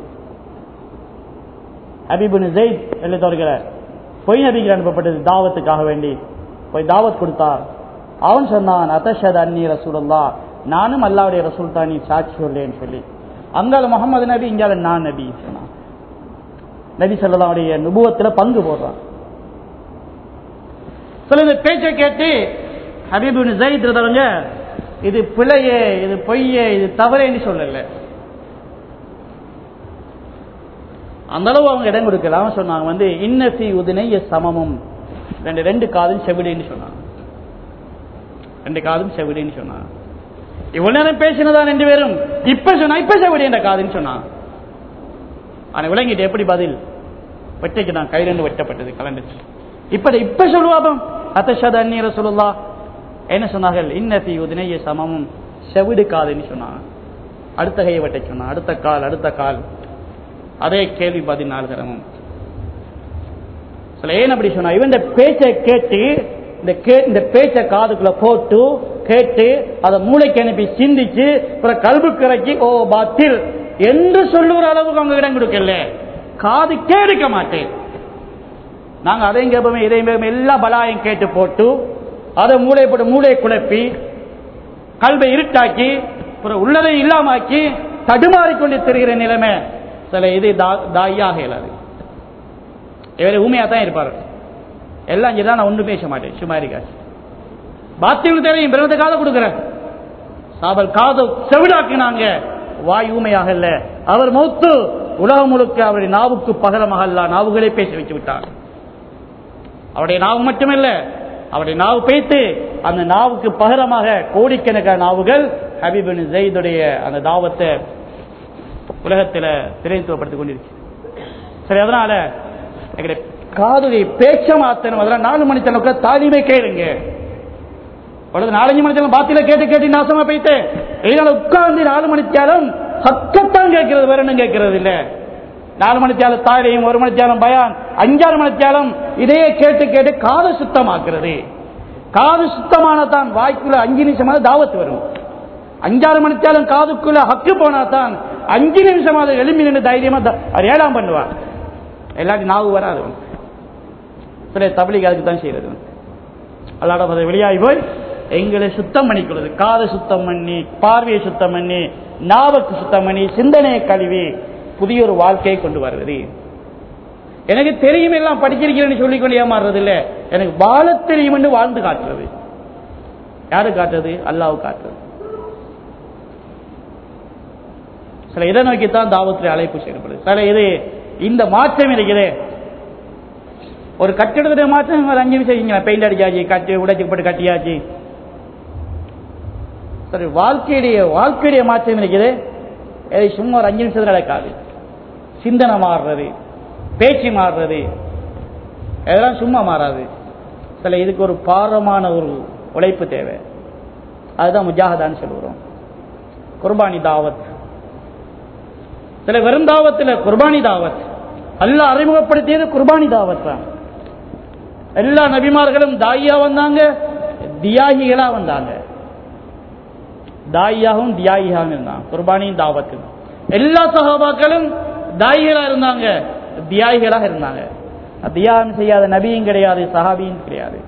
S1: ஹபீபுன் ஜெயித் எழுத்தவர்கள பொய் நபிக்கு அனுப்பப்பட்டது தாவத்துக்காக வேண்டி போய் தாவத் கொடுத்தார் அவன் சொன்னான் அத்தஷத் அன்னி ரசூலுல்லா நானும் அல்லாவுடைய ரசூல் தான் நீ சாட்சி சொல்லேன்னு சொல்லி அங்கால முகமது நபி இங்கால நான் நபி சொன்னான் நபி சொல்லலாவுடைய நுபுவத்தில் பங்கு போடுறான் சில இந்த பேச்சை கேட்டு ஹபீபின் ஜெயித் இருந்தவங்க இது பிழையே இது பொய்யே இது தவறேன்னு சொல்லல அந்த அளவு அவங்க இடம் கொடுக்கல அவன் சொன்னாங்க வந்து இன்னசி உதினைய சமமும் ரெண்டு ரெண்டு காதும் செவிடின்னு சொன்னாங்க ரெண்டு காதும் செவிடின்னு சொன்னாங்க இவ்வளவு நேரம் பேசினதா ரெண்டு பேரும் இப்ப சொன்னா இப்ப செவிடி என்ற காதுன்னு சொன்னான் ஆனா விளங்கிட்டு எப்படி பதில் வெட்டைக்கு நான் கையிலிருந்து வெட்டப்பட்டது கலந்துச்சு இப்ப இப்ப சொல்லுவாபம் அத்தஷத அந்நீர சொல்லுல்லா என்ன சொன்னார்கள் இன்னத்தி உதினைய சமமும் செவிடு காதுன்னு சொன்னாங்க அடுத்த கையை வெட்ட சொன்னான் அடுத்த கால் அடுத்த கால் அதே கேள்வி பதினாலு தரமும் சில ஏன் அப்படி சொன்னா இவன் இந்த பேச்சை கேட்டு இந்த கே இந்த பேச்சை காதுக்குள்ள போட்டு கேட்டு அதை மூளைக்கு அனுப்பி சிந்திச்சு அப்புறம் கல்பு கிறக்கி ஓ பாத்தில் என்று சொல்லுற அளவுக்கு அவங்க இடம் கொடுக்கல காது கேட்க மாட்டேன் நாங்க அதையும் கேட்போமே இதையும் கேட்போமே எல்லா பலாயும் கேட்டு போட்டு அதை மூளை போட்டு மூளை குழப்பி கல்வை இருட்டாக்கி அப்புறம் உள்ளதை இல்லாமாக்கி தடுமாறிக்கொண்டு தெரிகிற நிலைமை சில இது தாயாக இயலாது இவர் ஊமையா தான் இருப்பார் எல்லாம் இங்கதான் நான் ஒன்றும் பேச மாட்டேன் சும்மா இருக்காச்சு பாத்தியம் தெரியும் பிறந்த காதை கொடுக்குறேன் சாபல் காது செவிடாக்கினாங்க வாய் ஊமையாக இல்ல அவர் மௌத்து உலகம் முழுக்க அவருடைய நாவுக்கு பகரமாக அல்ல நாவுகளே பேசி வச்சு விட்டார் அவருடைய நாவு மட்டுமல்ல அவருடைய நாவு பேத்து அந்த நாவுக்கு பகரமாக கோடிக்கணக்கான நாவுகள் ஹபீபின் ஜெயிதுடைய அந்த தாவத்தை உலகத்தில் திரைத்துவப்படுத்திக் கொண்டிருக்கு சரி அதனால எங்களுடைய காதுடைய பேச்ச மாத்தணும் அதெல்லாம் நாலு மணி தனக்கு தாலிமே கேளுங்க பொழுது நாலஞ்சு மணி நேரம் பாத்தியில கேட்டு கேட்டு நாசமா போயிட்டு இதனால உட்கார்ந்து நாலு மணி நேரம் சக்கத்தான் கேட்கிறது வேற என்ன கேட்கறது இல்ல நாலு மணி நேரம் தாழையும் ஒரு மணி நேரம் பயான் அஞ்சாறு மணி நேரம் இதையே கேட்டு கேட்டு காது சுத்தமாக்குறது காது சுத்தமான தான் வாய்க்குள்ள அஞ்சு நிமிஷமாக தாவத்து வரும் அஞ்சாறு மணி நேரம் காதுக்குள்ள ஹக்கு போனா தான் அஞ்சு நிமிஷம் அதை எழுப்பி நின்று தைரியமா அவர் ஏழாம் பண்ணுவார் எல்லாத்தையும் நாவு வராது சில தபிலிக்கு அதுக்கு தான் செய்யறது அல்லாட அதை வெளியாகி போய் எங்களை சுத்தம் பண்ணிக்கொள்வது காதை சுத்தம் பண்ணி பார்வையை சுத்தம் பண்ணி நாவுக்கு சுத்தம் பண்ணி சிந்தனையை கழுவி புதிய ஒரு வாழ்க்கையை கொண்டு வருவது எனக்கு தெரியும் எல்லாம் படிச்சிருக்கிறேன்னு சொல்லிக் கொண்டு ஏமாறுறது இல்ல எனக்கு வாழ தெரியும் என்று வாழ்ந்து காட்டுறது யாரு காட்டுறது அல்லாவு காட்டுறது சில இதை நோக்கித்தான் தாவத்தில் அழைப்பு செய்யப்படுது சில இது இந்த மாற்றம் இருக்குது ஒரு கட்டிடத்துடைய மாற்றம் ஒரு அஞ்சு நிமிஷம் பெயிண்ட் அடிச்சாச்சு கட்டி உடைச்சுப்பட்டு கட்டியாச்சு சரி வாழ்க்கையுடைய வாழ்க்கையுடைய மாற்றம் இருக்குது இது சும்மா ஒரு அஞ்சு நிமிஷத்துல நடக்காது சிந்தனை மாறுறது பேச்சு மாறுறது இதெல்லாம் சும்மா மாறாது சில இதுக்கு ஒரு பாரமான ஒரு உழைப்பு தேவை அதுதான் முஜாகதான்னு சொல்லுகிறோம் குர்பானி தாவத் சில வெறும் தாவத்தில் குர்பானி தாவத் அல்ல அறிமுகப்படுத்தியது குர்பானி தாவத் தான் எல்லா நபிமார்களும் தாயியா வந்தாங்க தியாகிகளா வந்தாங்க தாயியாகவும் தியாகியாகவும் இருந்தாங்க குர்பானியும் தாவத்து எல்லா சகாபாக்களும் தாயிகளா இருந்தாங்க தியாகிகளாக இருந்தாங்க தியாகம் செய்யாத நபியும் கிடையாது சஹாபியும் கிடையாது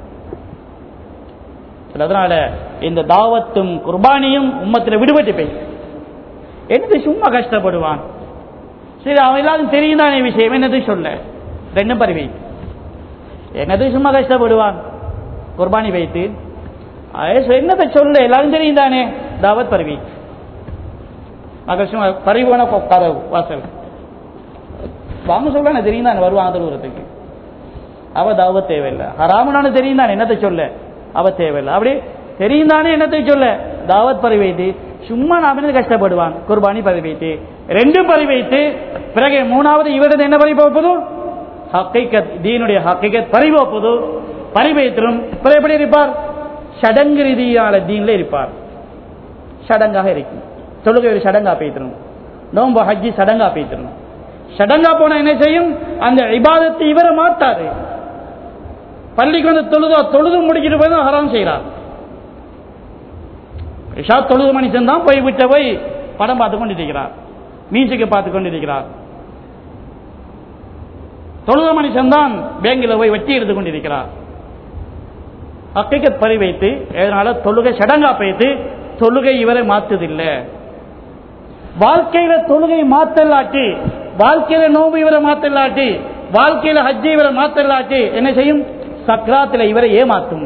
S1: அதனால இந்த தாவத்தும் குர்பானியும் உம்மத்தில் விடுபட்டு போய் என்னது சும்மா கஷ்டப்படுவான் சரி அவன் எல்லாரும் தெரியும் தானே விஷயம் என்னது சொல்ல ரெண்டும் பறவை என்னது சும்மா கஷ்டப்படுவான் குர்பானி வைத்து என்னத்தை சொல்ல எல்லாரும் தெரியும் தானே தாவத் பருவி மகள் சும்மா பரிவான கதவு வாசல் வாங்க சொல்ல தெரியும் தானே வருவான் தொழுகிறதுக்கு அவ தாவத் தேவையில்லை ஹராமனானு தெரியும் தானே என்னத்தை சொல்ல அவ தேவையில்லை அப்படி தெரியும் தானே என்னத்தை சொல்ல தாவத் பறி வைத்து சும்மா நாம கஷ்டப்படுவான் குர்பானி பறி வைத்து ரெண்டும் பறி வைத்து பிறகு மூணாவது இவரது என்ன பறி போப்பது ஹக்கைக்கத் தீனுடைய ஹக்கைக்கத் பறி போப்பது பறி வைத்திரும் பிறகு எப்படி இருப்பார் சடங்கு ரீதியான தீன்ல இருப்பார் சடங்காக இருக்கும் தொழுகை ஒரு சடங்கா பேய்த்திரும் நோம்பு ஹஜ்ஜி சடங்கா பேய்த்திரும் சடங்கா போனா என்ன செய்யும் அந்த இபாதத்தை இவரை மாட்டாரு பள்ளிக்கு வந்து தொழுதோ தொழுது முடிக்கிட்டு போய் தான் ஹராம் செய்கிறார் இஷா தொழுது மனுஷன் தான் போய் விட்ட போய் படம் பார்த்து கொண்டிருக்கிறார் மியூசிக்கை பார்த்து கொண்டிருக்கிறார் தொழுத மனுஷன் தான் பேங்கில் போய் வெட்டி எடுத்து கொண்டிருக்கிறார் அக்கைக்கத் பறி வைத்து இதனால தொழுகை சடங்கா போயிட்டு தொழுகை இவரை மாத்துதில்லை வாழ்க்கையில தொழுகை மாத்தலாட்டி வாழ்க்கையில நோம்பு இவரை மாத்தலாட்டி வாழ்க்கையில ஹஜ்ஜை இவரை மாத்தலாட்டி என்ன செய்யும் சக்ராத்தில் இவரை ஏமாற்றும்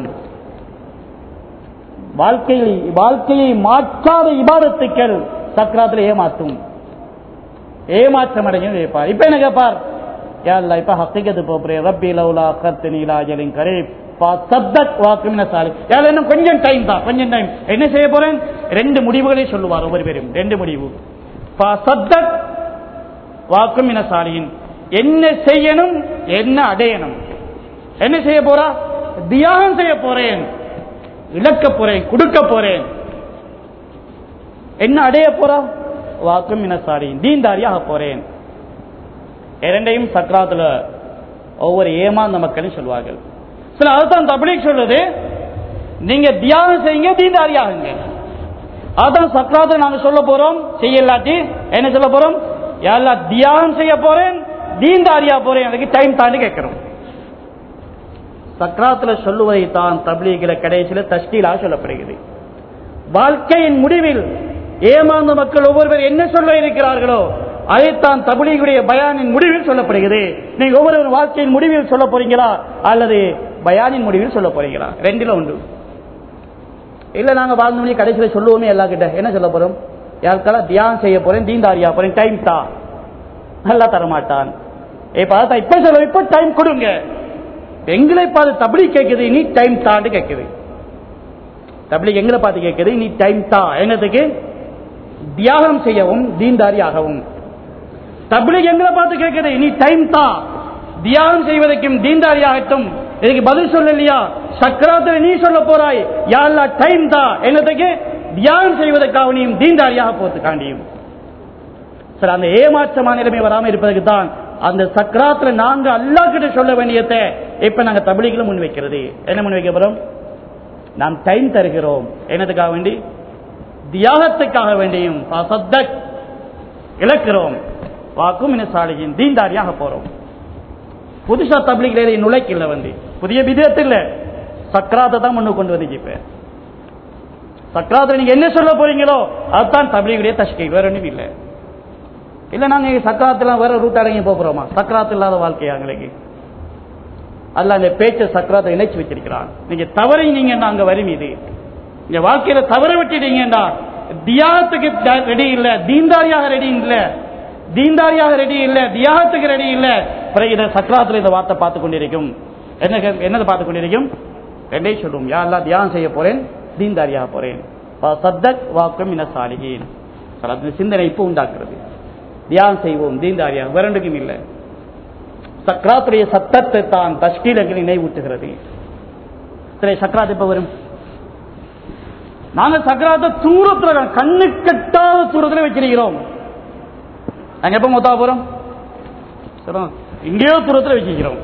S1: வாழ்க்கையில் வாழ்க்கையை மாற்றாத இபாதத்துக்கள் சக்ராத்தில் ஏமாற்றும் ஏமாற்றம் அடையும் வைப்பார் இப்ப என்ன கேட்பார் யாழ்லா இப்ப ஹக்கிகத்து போறேன் ரப்பி லவுலா கத்து நீலாஜலின் கரீப் சத்தக் வாக்குமின சாலி யாழ் இன்னும் கொஞ்சம் டைம் தான் கொஞ்சம் டைம் என்ன செய்ய போறேன் ரெண்டு முடிவுகளை சொல்லுவார் ஒவ்வொரு பேரும் ரெண்டு முடிவு சத்தக் வாக்குமின சாலியின் என்ன செய்யணும் என்ன அடையணும் என்ன செய்ய போறா தியாகம் செய்ய போறேன் இழக்க போறேன் கொடுக்க போறேன் என்ன அடைய போறா வாக்கும் இனசாரி தீன்தாரியாக போறேன் இரண்டையும் சக்கராத்துல ஒவ்வொரு ஏமாந்த மக்களும் சொல்வார்கள் சில அதுதான் தபிலிக் சொல்லுது நீங்க தியானம் செய்யுங்க தீன்தாரியாகுங்க அதான் சக்கராத்துல நாங்க சொல்ல போறோம் செய்யலாட்டி என்ன சொல்ல போறோம் யாரெல்லாம் தியானம் செய்ய போறேன் தீன்தாரியா போறேன் அதுக்கு டைம் தாண்டி கேட்கிறோம் சக்ராத்துல சொல்லுவதை தான் தப்லீகில கடைசியில தஷ்டீலாக சொல்லப்படுகிறது வாழ்க்கையின் முடிவில் ஏமாந்த மக்கள் ஒவ்வொருவர் என்ன சொல்ல இருக்கிறார்களோ அதைத்தான் தபிலீகுடைய பயானின் முடிவில் சொல்லப்படுகிறது நீங்க ஒவ்வொரு வாழ்க்கையின் முடிவில் சொல்ல போறீங்களா அல்லது பயானின் முடிவில் சொல்ல போறீங்களா ரெண்டுல உண்டு இல்ல நாங்க வாழ்ந்த மணி கடைசியில சொல்லுவோமே எல்லா கிட்ட என்ன சொல்ல போறோம் யாருக்கெல்லாம் தியானம் செய்ய போறேன் தீந்தாரியா போறேன் டைம் தா நல்லா தரமாட்டான் இப்ப அதான் இப்ப சொல்ல இப்ப டைம் கொடுங்க எங்களை பார்த்து தபிலி கேட்குது நீ டைம் தாண்டு கேட்குது தபிலி எங்களை பார்த்து கேட்குது நீ டைம் தா என்னதுக்கு தியாகம் செய்யவும் தீன்தாரியாகவும் தபிலி எங்களை பார்த்து கேட்குது நீ டைம் தா தியாகம் செய்வதற்கும் தீன்தாரியாகட்டும் இதுக்கு பதில் சொல்லலையா சக்கராத்தில் நீ சொல்ல போறாய் யாழ்லா டைம் தா என்னதுக்கு தியாகம் செய்வதற்காக தீன்தாரியாக போறதுக்காண்டியும் சார் அந்த ஏமாற்றமான நிலைமை வராமல் இருப்பதற்கு தான் அந்த சக்கராத்துல நாங்க அல்லா கிட்ட சொல்ல வேண்டியதை இப்ப நாங்க தபிலிகளை முன் வைக்கிறது என்ன முன் வைக்க போறோம் நாம் டைம் தருகிறோம் என்னதுக்காக வேண்டி தியாகத்துக்காக வேண்டியும் சத்தக் இழக்கிறோம் வாக்கும் சாலையின் தீண்டாரியாக போறோம் புதுசா தபிலிகளை நுழைக்கல வந்து புதிய விதத்தில் சக்கராத்தை தான் முன்னு கொண்டு வந்து இப்ப சக்கராத்தை நீங்க என்ன சொல்ல போறீங்களோ அதுதான் தபிலிகளுடைய தஷ்கை வேற ஒன்றும் இல்லை இல்ல நாங்க சக்கராத்துல வேற ரூட் இறங்கி போறோமா சக்கராத்து இல்லாத வாழ்க்கையா எங்களுக்கு அல்ல அந்த பேச்ச சக்கராத்தை இணைச்சு வச்சிருக்கிறான் நீங்க தவறை நீங்க அங்க வரும் இது இந்த வாழ்க்கையில தவற விட்டுட்டீங்கன்னா தியாகத்துக்கு ரெடி இல்ல தீன்தாரியாக ரெடி இல்ல தீன்தாரியாக ரெடி இல்ல தியாகத்துக்கு ரெடி இல்ல பிறகு இதை சக்கராத்துல இந்த வார்த்தை பார்த்து கொண்டிருக்கும் என்ன என்னதை பார்த்து கொண்டிருக்கும் ரெண்டே சொல்லுவோம் யாரெல்லாம் தியாகம் செய்ய போறேன் தீன்தாரியாக போறேன் சத்தக் வாக்கம் இன சாலிகின் சிந்தனை இப்போ உண்டாக்குறது தியானம் செய்வோம் தீந்தாரியாக வேறண்டுக்கும் இல்லை சக்கராத்துடைய சத்தத்தை தான் தஷ்கீலங்கள் நினைவூட்டுகிறது சரி சக்கராத் எப்ப வரும் நாங்க சக்கராத்த தூரத்துல கண்ணு கட்டாத தூரத்துல வச்சிருக்கிறோம் நாங்க எப்ப மொத்தா போறோம் இங்கேயோ தூரத்துல வச்சிருக்கிறோம்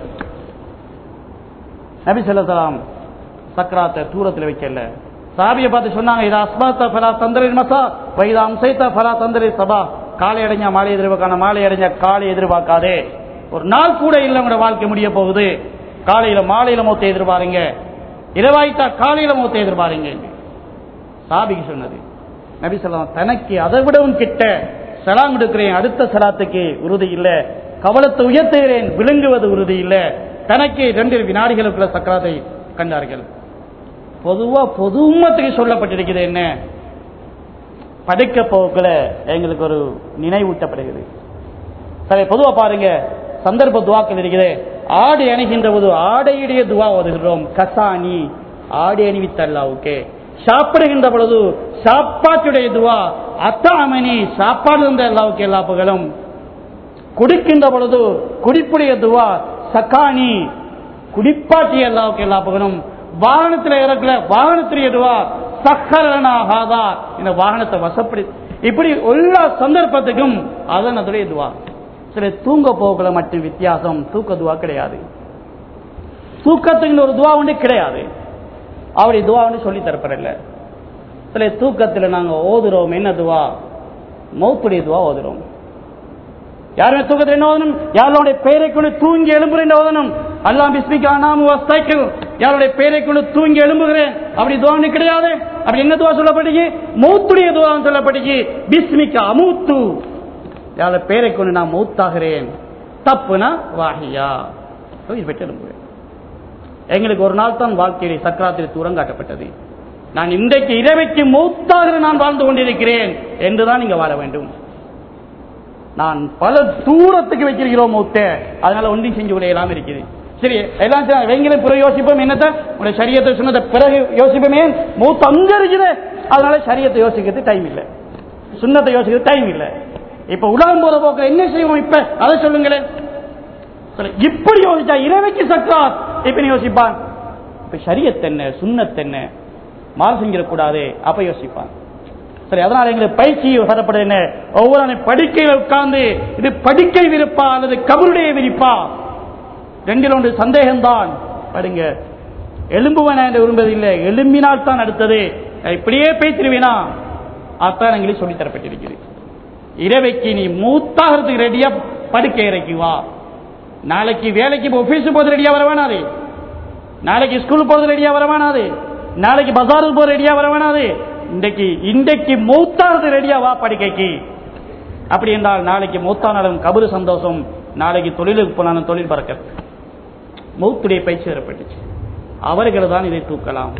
S1: நபி சொல்லலாம் சக்கராத்த தூரத்துல வைக்கல சாபியை பார்த்து சொன்னாங்க இதா அஸ்மாத்த ஃபலா தந்திரின் மசா வைதா அம்சைத்த ஃபலா தந்திரி சபா காலை அடைஞ்சா மாலை எதிர்பார்க்கான மாலை அடைஞ்சா காலை எதிர்பார்க்காதே ஒரு நாள் கூட இல்லை உங்களோட வாழ்க்கை முடிய போகுது காலையில மாலையில மூத்த எதிர்பாருங்க இரவாயிட்டா காலையில மூத்த எதிர்பாருங்க சாபிக்கு சொன்னது நபி சொல்லலாம் தனக்கு அதை விடவும் கிட்ட சலாம் எடுக்கிறேன் அடுத்த சலாத்துக்கு உறுதி இல்லை கவலத்தை உயர்த்துகிறேன் விழுங்குவது உறுதி இல்லை தனக்கு ரெண்டு வினாடிகளுக்குள்ள சக்கராத்தை கண்டார்கள் பொதுவா பொது உம்மத்துக்கு சொல்லப்பட்டிருக்கிறது என்ன படுக்க போக்குல எங்களுக்கு ஒரு நினைவூட்டப்படுகிறது சரி பொதுவா பாருங்க சந்தர்ப்ப துவாக்கள் இருக்குது ஆடை அணிகின்ற போது ஆடையுடைய துவா ஓதுகிறோம் கசானி ஆடை அணிவித்தல்லாவுக்கு சாப்பிடுகின்ற பொழுது சாப்பாட்டுடைய துவா அத்தாமணி சாப்பாடு இருந்த எல்லாவுக்கு எல்லா புகழும் குடிக்கின்ற பொழுது குடிப்புடைய துவா சக்கானி குடிப்பாட்டிய எல்லாவுக்கு எல்லா புகழும் வாகனத்தில் இறக்கல வாகனத்துடைய துவா சக்கரனாகாதா இந்த வாகனத்தை வசப்படி இப்படி எல்லா சந்தர்ப்பத்துக்கும் அதன் அதுடைய துவா சில தூங்க போகல மட்டும் வித்தியாசம் தூக்க துவா கிடையாது தூக்கத்துக்கு ஒரு துவா ஒன்று கிடையாது அப்படி துவா ஒன்று சொல்லி தரப்படல சில தூக்கத்தில் நாங்க ஓதுறோம் என்ன துவா மௌத்துடைய துவா ஓதுறோம் யாருமே தூக்கத்தில் என்ன ஓதணும் யாருடைய பெயரை கொண்டு தூங்கி எழும்புறேன் ஓதணும் அல்லாம் பிஸ்மிக்கா நாம் வஸ்தைக்கு யாருடைய பெயரை கொண்டு தூங்கி எழும்புகிறேன் அப்படி துவா கிடையாது அப்படி என்ன துவா சொல்லப்பட்டுச்சு மௌத்துடைய துவா சொல்லப்பட்டுச்சு பிஸ்மிக்கா அமூத்து யாரோட பெயரை கொண்டு நான் மௌத்தாகிறேன் தப்புனா வாகியா உயிர் பெற்று எழும்புகிறேன் எங்களுக்கு ஒரு நாள் தான் வாழ்க்கையிலே சக்கராத்தில் தூரம் காட்டப்பட்டது நான் இன்றைக்கு இரவைக்கு மூத்தாக நான் வாழ்ந்து கொண்டிருக்கிறேன் என்றுதான் நீங்க வாழ வேண்டும் நான் பல தூரத்துக்கு வச்சிருக்கிறோம் மூத்த அதனால ஒன்றையும் செஞ்சு விடையெல்லாம் இருக்குது சரி எல்லாம் சரி, வெங்கலம் பிறகு யோசிப்போம் என்னத்த உடைய சரியத்தை சொன்னதை பிறகு யோசிப்போமே மூத்த அங்க இருக்குது அதனால சரியத்தை யோசிக்கிறது டைம் இல்லை சுண்ணத்தை யோசிக்கிறது டைம் இல்லை இப்ப உலகம் போற போக்கில் என்ன செய்வோம் இப்ப அதை சொல்லுங்களேன் சொல்லு. இப்படி யோசிச்சா இரவைக்கு சக்கராத் இப்ப நீ யோசிப்பான் இப்ப ஷரியத் என்ன சுண்ணத் என்ன மாறு செஞ்சிடக்கூடாது அப்ப யோசிப்பான் சரி அதனால எங்களுக்கு பயிற்சி தரப்படுது என்ன ஒவ்வொரு நாளும் படுக்கையில் உட்கார்ந்து இது படுக்கை விரிப்பா அல்லது கபருடைய விரிப்பா ரெண்டில் ஒன்று சந்தேகம்தான் படுங்க எலும்புவன என்று விரும்புவதில்லை எலும்பினால் தான் அடுத்தது நான் இப்படியே பேசிடுவேனா அதான் எங்களுக்கு சொல்லித் தரப்பட்டிருக்கிறது இரவைக்கு நீ மூத்தாகிறதுக்கு ரெடியா படுக்கை இறக்கி வா நாளைக்கு வேலைக்கு ஆபீஸ் போது ரெடியா வர வேணாது நாளைக்கு ஸ்கூல் போறது ரெடியா வர வேணாது நாளைக்கு பஜாருக்கு போற ரெடியா வர வேணாது இன்றைக்கு இன்றைக்கு மூத்தாவது ரெடியா வா படுக்கைக்கு அப்படி என்றால் நாளைக்கு மூத்தானாலும் கபரு சந்தோஷம் நாளைக்கு தொழிலுக்கு போனாலும் தொழில் பறக்க மௌத்துடைய பயிற்சி ஏற்பட்டுச்சு அவர்கள் தான் இதை தூக்கலாம்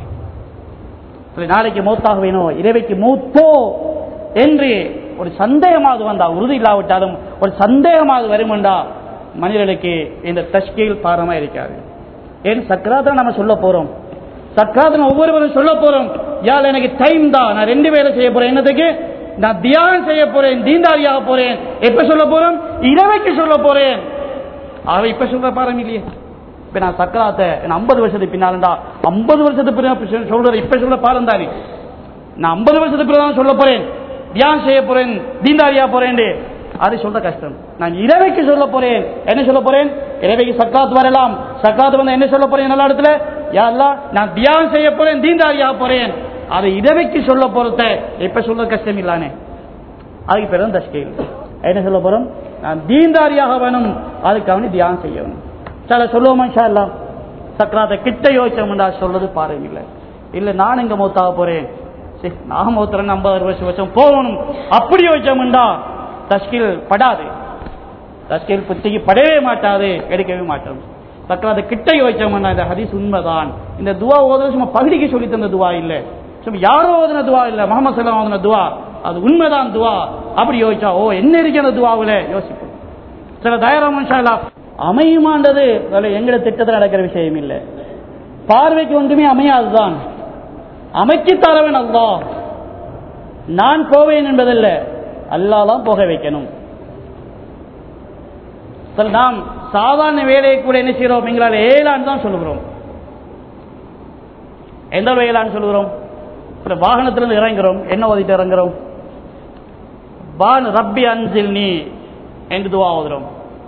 S1: சரி, நாளைக்கு மௌத்தாக வேணும் இரவைக்கு மூத்தோ என்று ஒரு சந்தேகமாவது வந்தா உறுதி இல்லாவிட்டாலும் ஒரு சந்தேகமாவது வருமெண்டா மனிதர்களுக்கு இந்த தஷ்கீல் பாரமா இருக்காது ஏன் சக்கராத்தை நம்ம சொல்ல போறோம் சக்கராத்தை ஒவ்வொருவரும் சொல்ல போறோம் யாழ் எனக்கு டைம் தான் நான் ரெண்டு வேலை செய்ய போறேன் என்னத்துக்கு நான் தியானம் செய்ய போறேன் தீண்டாரியாக போறேன் எப்ப சொல்ல போறோம் இரவைக்கு சொல்ல போறேன் அவ இப்ப சொல்ற பாரம் இல்லையே இப்ப நான் சக்கராத்தை ஐம்பது வருஷத்துக்கு பின்னாலண்டா ஐம்பது வருஷத்துக்கு பின்னால் சொல்றது இப்ப சொல்ற பாரம் தானே நான் ஐம்பது வருஷத்துக்கு பிறகு சொல்ல போறேன் தியானம் செய்ய போறேன் தீண்டாரியா போறேன் அது சொல்ற கஷ்டம் நான் இரவைக்கு சொல்ல போறேன் என்ன சொல்ல போறேன் இரவைக்கு சக்காத் வரலாம் சக்காத் வந்து என்ன சொல்ல போறேன் நல்ல இடத்துல யா அல்லாஹ், நான் தியானம் செய்ய போறேன் தீண்டாரியா போறேன் அது இரவைக்கு சொல்ல போறத இப்ப சொல்ற கஷ்டம் இல்லானே அதுக்கு பேர் தான் தஷ்கையில் என்ன சொல்ல போறோம் நான் தீண்டாரியாக வேணும் அதுக்கு அவனு தியானம் செய்ய வேணும் சில சொல்லுவோமா இன்ஷா அல்லாஹ் சக்கராத்தை கிட்ட யோசிச்சோம்டா சொல்றது பாருங்க இல்ல இல்ல நான் எங்க மௌத்தாக போறேன் சரி, நான் மௌத்திரன் ஐம்பது வருஷம் வருஷம் போகணும் அப்படி யோசிச்சோம்டா தஷ்கில் படாது தஷ்கில் புத்திக்கு படவே மாட்டாது எடுக்கவே மாட்டோம் சக்கராத்தை கிட்ட யோசிச்சோம்னா இந்த ஹதீஸ் உண்மைதான் இந்த துவா ஓதுறது சும்மா பகுதிக்கு சொல்லி தந்த துவா இல்ல சும்மா யாரோ ஓதுன துவா இல்ல முகமது சல்லாம் ஓதுன துவா அது உண்மைதான் துவா அப்படி யோசிச்சா ஓ என்ன இருக்கு அந்த துவாவுல யோசிப்போம் சில தயாரம் அமையுமான்றது அதுல எங்கட திட்டத்தில் நடக்கிற விஷயம் இல்லை பார்வைக்கு ஒன்றுமே அமையாதுதான் அமைச்சு தரவன் அல்லா நான் போவேன் என்பதல்ல அல்லாஹ் தான் போக வைக்கணும் சில நாம் சாதாரண வேலையை கூட என்ன செய்கிறோம் எங்களால் ஏழான்னு தான் சொல்லுகிறோம் எந்த ஒரு ஏழான்னு சொல்லுகிறோம் சில வாகனத்திலிருந்து இறங்குறோம் என்ன ஓதிட்டு இறங்குறோம் பான் ரப்பி அன்சில் நீ என்று துவா ஓதுறோம்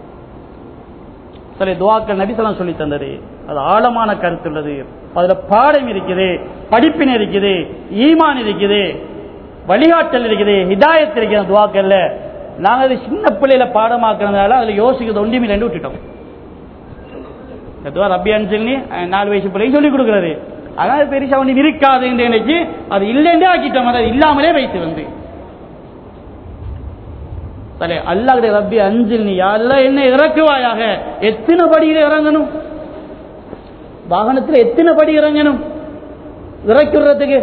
S1: சில துவாக்கள் நபிசலம் சொல்லி தந்தது அது ஆழமான கருத்து உள்ளது அதுல பாடம் இருக்குது படிப்பினை இருக்குது ஈமான் இருக்குது வழிகாட்டல் இருக்குது ஹிதாயத் இருக்குது அந்த துவாக்கல்ல நாங்க அது சின்ன பிள்ளையில பாடமாக்குறதுனால அதுல யோசிக்கிறது ஒன்றுமே ரெண்டு விட்டுட்டோம் இந்த துவா ரப்பி அன்சில்னி நாலு வயசு பிள்ளைக்கு சொல்லிக் கொடுக்கிறது அதனால பெருசா ஒன்றும் இருக்காது என்று நினைச்சு அது இல்லைன்றே ஆக்கிட்டோம் அதை இல்லாமலே வைத்து வந்து சரி அல்லாஹ்வுடைய ரப்பி அஞ்சில் நீ யாரெல்லாம் என்ன இறக்குவாயாக எத்தனை படியில இறங்கணும் வாகனத்தில் எத்தனை படி இறங்கணும் இறக்குறதுக்கு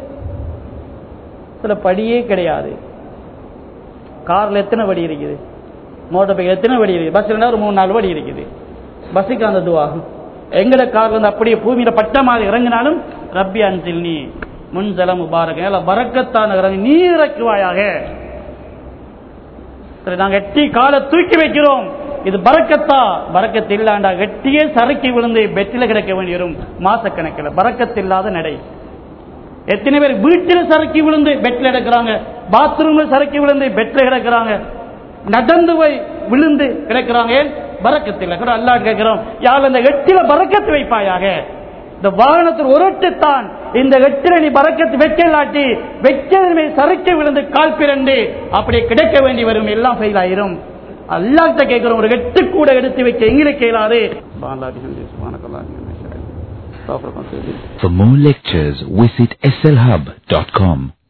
S1: சில படியே கிடையாது கார்ல எத்தனை படி இருக்குது மோட்டர் பைக் எத்தனை படி இருக்குது பஸ்ல ஒரு மூணு நாலு படி இருக்குது பஸ்ஸுக்கு அந்த துவா எங்கட கார்ல இருந்து அப்படியே பூமியில பட்ட மாதிரி இறங்கினாலும் ரப்பி அன்சில் நீ முன்சலம் முபாரக பறக்கத்தான இறங்கி நீ இறக்குவாயாக சரி நாங்க எட்டி காலை தூக்கி வைக்கிறோம் இது பறக்கத்தா பறக்கத்து இல்லாண்டா எட்டியே சறுக்கி விழுந்து பெட்டில கிடக்க வேண்டி வரும் மாசக்கணக்கில் பறக்கத்து இல்லாத நடை எத்தனை பேர் வீட்டில் சறுக்கி விழுந்து பெட்ல கிடக்குறாங்க பாத்ரூம்ல சறுக்கி விழுந்து பெட்ல கிடக்குறாங்க நடந்து போய் விழுந்து கிடக்குறாங்க ஏன் பறக்கத்து இல்லை கூட அல்லா கேட்கிறோம் யார் இந்த எட்டில பறக்கத்து வைப்பாயாக இந்த வாகனத்தில் ஒருட்டுத்தான் இந்த வெற்றில நீ பறக்கத்து வைக்கலாட்டி வெச்சதுமே சறுக்க விழுந்து கால் பிறண்டு அப்படி கிடைக்க வேண்டி வரும் எல்லாம் ஃபெயில் ஆயிரும் அல்லாட்ட கேட்கிறோம் ஒரு வெட்டு கூட எடுத்து வைக்க எங்களுக்கு இயலாது
S2: For more lectures, visit slhub.com.